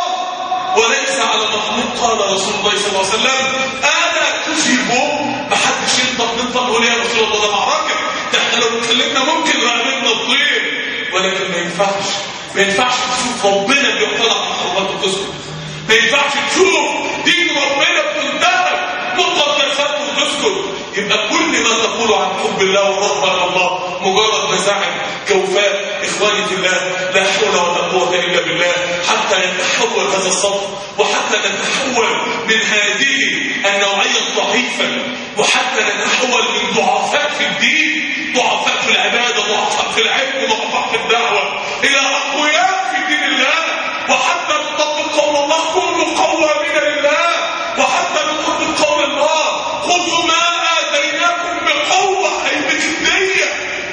وليس على مخلوق قال رسول الله صلى الله عليه وسلم انا تجيبه ما حدش ينطق ننطق يقول يا رسول الله ده معركه ده احنا لو اتكلمنا ممكن رقبتنا تطير ولكن ما ينفعش ما ينفعش تشوف ربنا بيطلع على حرمات وتسكت ما ينفعش تشوف دين ربنا بتنتهك مقدساته وتسكت يبقى كل ما تقول عن حب الله والرغبه الى الله مجرد مزاعم جوفاء اخواني في الله لا حول ولا قوه الا بالله حتى يتحول هذا الصف وحتى نتحول من هذه النوعيه الضعيفه وحتى نتحول من ضعفاء في الدين ضعفاء في العباده ضعفاء في العلم ضعفاء في الدعوه الى اقوياء في دين الله وحتى نطبق قول الله كونوا قوامين لله وحتى نطبق قول الله خذوا ما اتيناكم بقوه اي بجديه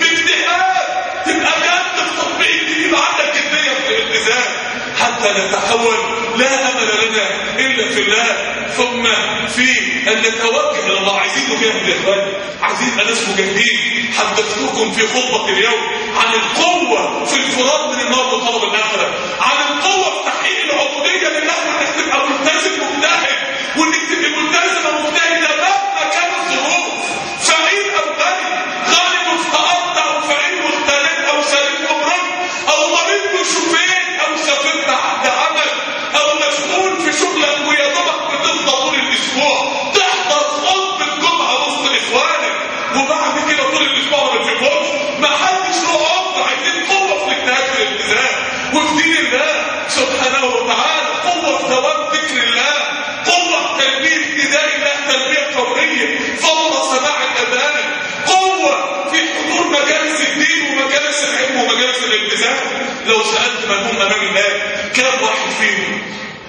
باجتهاد تبقى جد في تطبيق الدين يبقى عندك جديه في الالتزام حتى نتحول لا امل لنا الا في الله ثم في ان نتوجه الى الله عايزين نجاهد يا اخواني عايزين ناس مجاهدين حدثتكم في خطبه اليوم عن القوه في الفرار من النار وطلب الاخره عن القوه في تحقيق العبوديه لله وانك تبقى ملتزم مجتهد وانك تبقى ملتزمه مجتهده مهما كانت الظروف فقير او غني غني وافتقرت او فقير واغتنيت او سليم ومرض او مريض وشفيت او سافرت عند عمل او مشغول في شغلك ويا دوبك بتفضى طول الاسبوع تحضر خطبه الجمعه وسط اخوانك وبعد كده طول الاسبوع ما بتشوفهمش ما حدش له عمر عايزين قوه في الاجتهاد في الالتزام وفي دين الله سبحانه وتعالى قوه في دوام ذكر الله قوه في تلبيه نداء الله تلبيه فوريه فور سماع الاذان قوه في حضور مجالس الدين ومجالس العلم ومجالس الالتزام لو سالت من هم امام الله كم واحد فيهم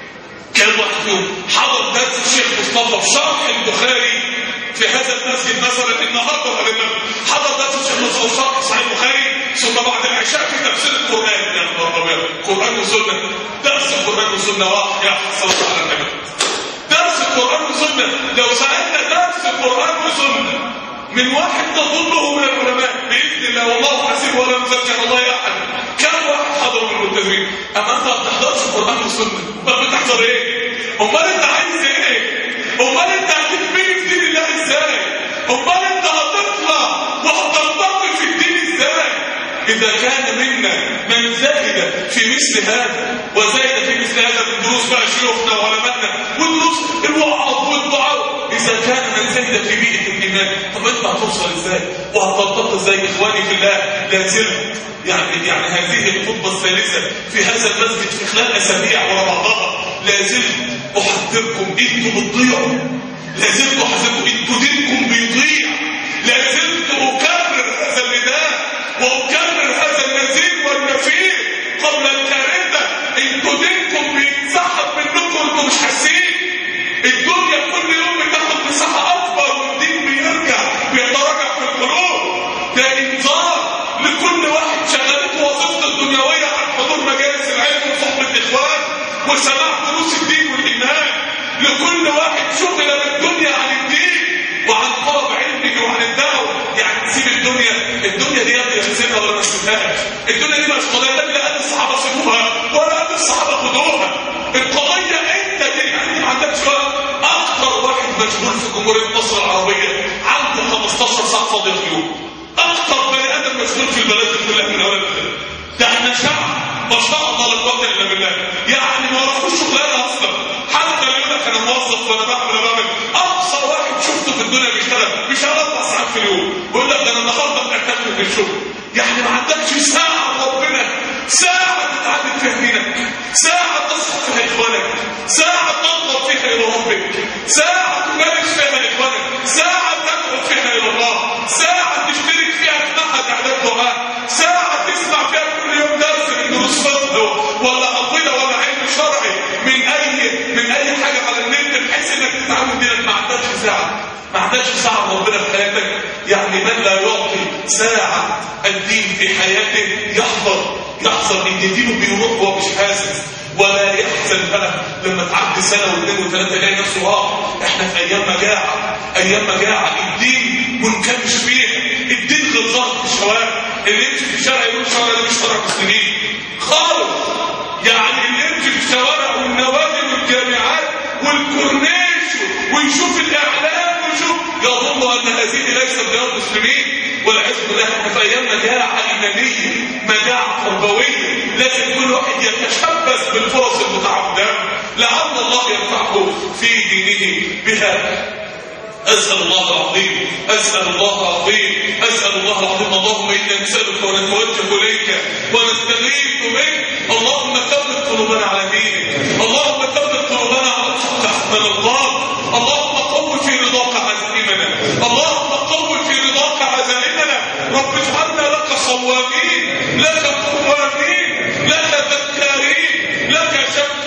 كم واحد فيهم حضر درس الشيخ مصطفى في شرح البخاري في هذا المسجد مثلا النهارده غالبا حضر درس الشيخ مصطفى في شرح صحيح البخاري ثم بعد العشاء في تفسير القران يا نهار ابيض قران وسنه درس القران والسنه واحد يا صلى الله على النبي درس القران والسنه لو سالنا درس القران والسنه من واحد تظنه من العلماء باذن الله والله حسيب ولا مزكى الله احد كم واحد حضر من الملتزمين اما انت ما بتحضرش القران والسنه امال بتحضر ايه؟ امال انت عايز ايه؟ امال انت هتتبني في دين الله ازاي؟ امال انت هتطلع وهتنطق في الدين ازاي؟ إذا كان منا من زهد في مثل هذا وزهد في مثل هذا من دروس بقى شيوخنا وعلمائنا ودروس الوعظ والدعاء إذا كان من زهد في بيئة الإيمان طب أنت هتوصل إزاي؟ وهتنطق إزاي إخواني في الله لا زلت يعني يعني هذه الخطبة الثالثة في هذا المسجد في خلال أسابيع ورا بعضها لا زلت أحذركم أنتم بتضيعوا لا زلت أحذركم أنتم دينكم بيضيع لا زلت أكرر هذا النداء وأكرر هذا النزيل والنفير قبل الكارثة انتوا دينكم بيتسحب منكم وانتوا مش حاسين الدنيا كل يوم بتاخد مساحة أكبر والدين بيرجع بيتراجع في القلوب ده إنذار لكل واحد شغلته وظيفته الدنيوية عن حضور مجالس العلم وصحبة إخوان وسماع دروس الدين والإيمان لكل واحد شغل بالدنيا عن الدين وعن طلب علمه وعن الدعوة يعني تسيب الدنيا الدنيا دي يا ابني تسيبها ولا ما تسيبهاش الدنيا دي مش قضيه لا قد الصحابه سيبوها ولا قد الصحابه خدوها القضيه انت دي يعني ما عندكش وقت اكتر واحد مشغول في جمهوريه مصر العربيه عنده 15 ساعه فاضيه في اليوم اكتر بني ادم مشغول في البلد دي كلها من اول ده احنا شعب ما شاء الله لا قوه الا بالله يعني ما وراكوش شغلانه اصلا حتى اللي يقول لك انا موظف وانا بعمل وانا بعمل اقصى واحد شفته في الدنيا بيشتغل بيشتغل اربع ساعات في اليوم بيقول لك ده انا النهارده مأكد في الشغل يعني ما عندكش ساعه ربنا ساعه تتعلم فيها دينك ساعه تصحى فيها اخوانك ساعه تنظر فيها الى ربك ساعه تمارس فيها اخوانك ساعه تدعو فيها الى الله ساعه تشترك فيها في معهد اعداد دعاء ساعه تسمع فيها كل يوم درس من دروس فقه ولا عقيده ولا علم شرعي من اي من اي حاجه على النت بحيث انك تتعلم دينك ما عندكش ساعه ما عندكش ساعه ربنا في حياتك يعني من لا يعطي ساعه الدين في حياته يحضر يحصل ان دينه بيروح وهو مش حاسس ولا يحزن بقى لما تعدي سنه واثنين وثلاثه يلاقي نفسه اه احنا في ايام مجاعه ايام مجاعه الدين منكمش فيها الدين غلظات في الشوارع اللي يمشي في الشارع يقول الشوارع دي مش شوارع مسلمين خالص يعني اللي يمشي في الشوارع والنوادي والجامعات والكورنيش ويشوف الاعلام ويشوف يظن ان هذه ليست ديار مسلمين والعياذ بالله احنا في ايام مجاعه ايمانيه مجاعه تربويه لازم كل واحد يتشبث بالفرص المتعدده لعل الله ينفعه في دينه بها أسأل الله العظيم أسأل الله العظيم أسأل الله العظيم اللهم إنا نسألك ونتوجه إليك ونستغيث بك اللهم ثبت قلوبنا على دينك اللهم ثبت قلوبنا على الحق حتى نرضاك اللهم قو في رضاك عزائمنا اللهم قو في رضاك عزائمنا رب اجعلنا لك صوامين لك قوامين لك ذكارين لك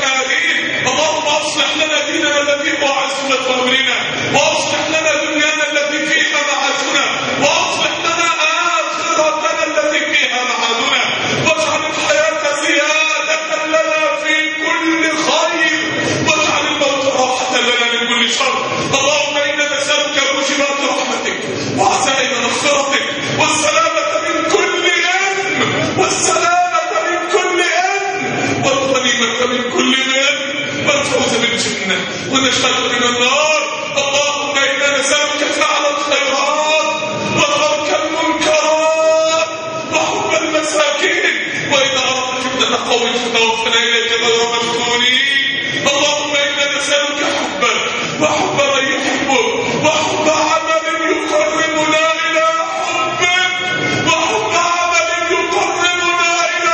شكارين اللهم اصلح لنا ديننا الذي هو عزمة امرنا واصلح لنا دنيانا التي فيها معاشنا واصلح لنا اخرتنا التي فيها معادنا واجعل الحياة زيادة لنا في كل خير واجعل الموت راحة لنا من كل شر اللهم انا نسألك موجبات رحمتك وعزائم مغفرتك والسلامة من كل اثم والسلامة من كل اثم والغنيمة من كل اثم والفوز بالجنة ونجاة من النار اللهم انا نسألك فعل الخيرات وترك المنكرات وحب المساكين واذا اردت فتنة قوم فتوفنا اليك غير مفتونين اللهم انا نسألك حبك وحب من يحبك وحب عمل يقربنا الى حبك وحب عمل يقربنا الى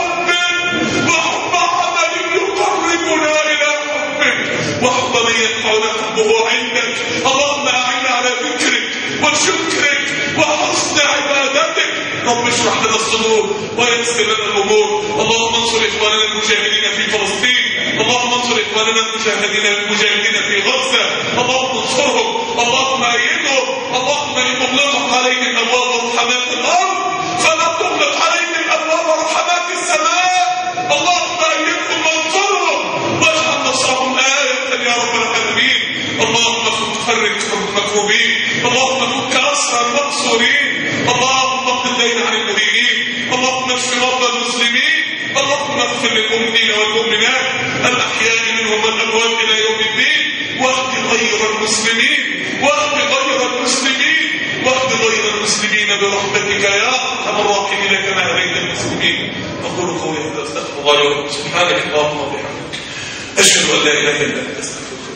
حبك وحب عمل يقربنا الى حبك وحب من يدفعنا حبه عندك اللهم اعنا على ذكرك وشكرك وحسن عبادتك رب اشرح لنا الصدور ويسر لنا الامور اللهم انصر اخواننا المجاهدين في فلسطين اللهم انصر اخواننا المجاهدين المجاهدين في غزه اللهم انصرهم اللهم ايدهم اللهم ان تغلق عليهم ابواب رحمات الارض فلا تغلق عليهم ابواب رحمات السماء اللهم ايدهم وانصرهم واجعل نصرهم آية يا رب العالمين اللهم فرج المكروبين اللهم فك أسرى المقصورين اللهم اقض الدين عن المدينين اللهم اشف مرضى المسلمين اللهم اغفر للمؤمنين والمؤمنات الأحياء منهم والأموات إلى يوم الدين واهد غير المسلمين واهد غير المسلمين واهد غير المسلمين برحمتك يا ارحم الراحمين كما هديت المسلمين اقول قولي هذا استغفر الله لي ولكم سبحانك اللهم وبحمدك اشهد ان لا اله الا انت استغفرك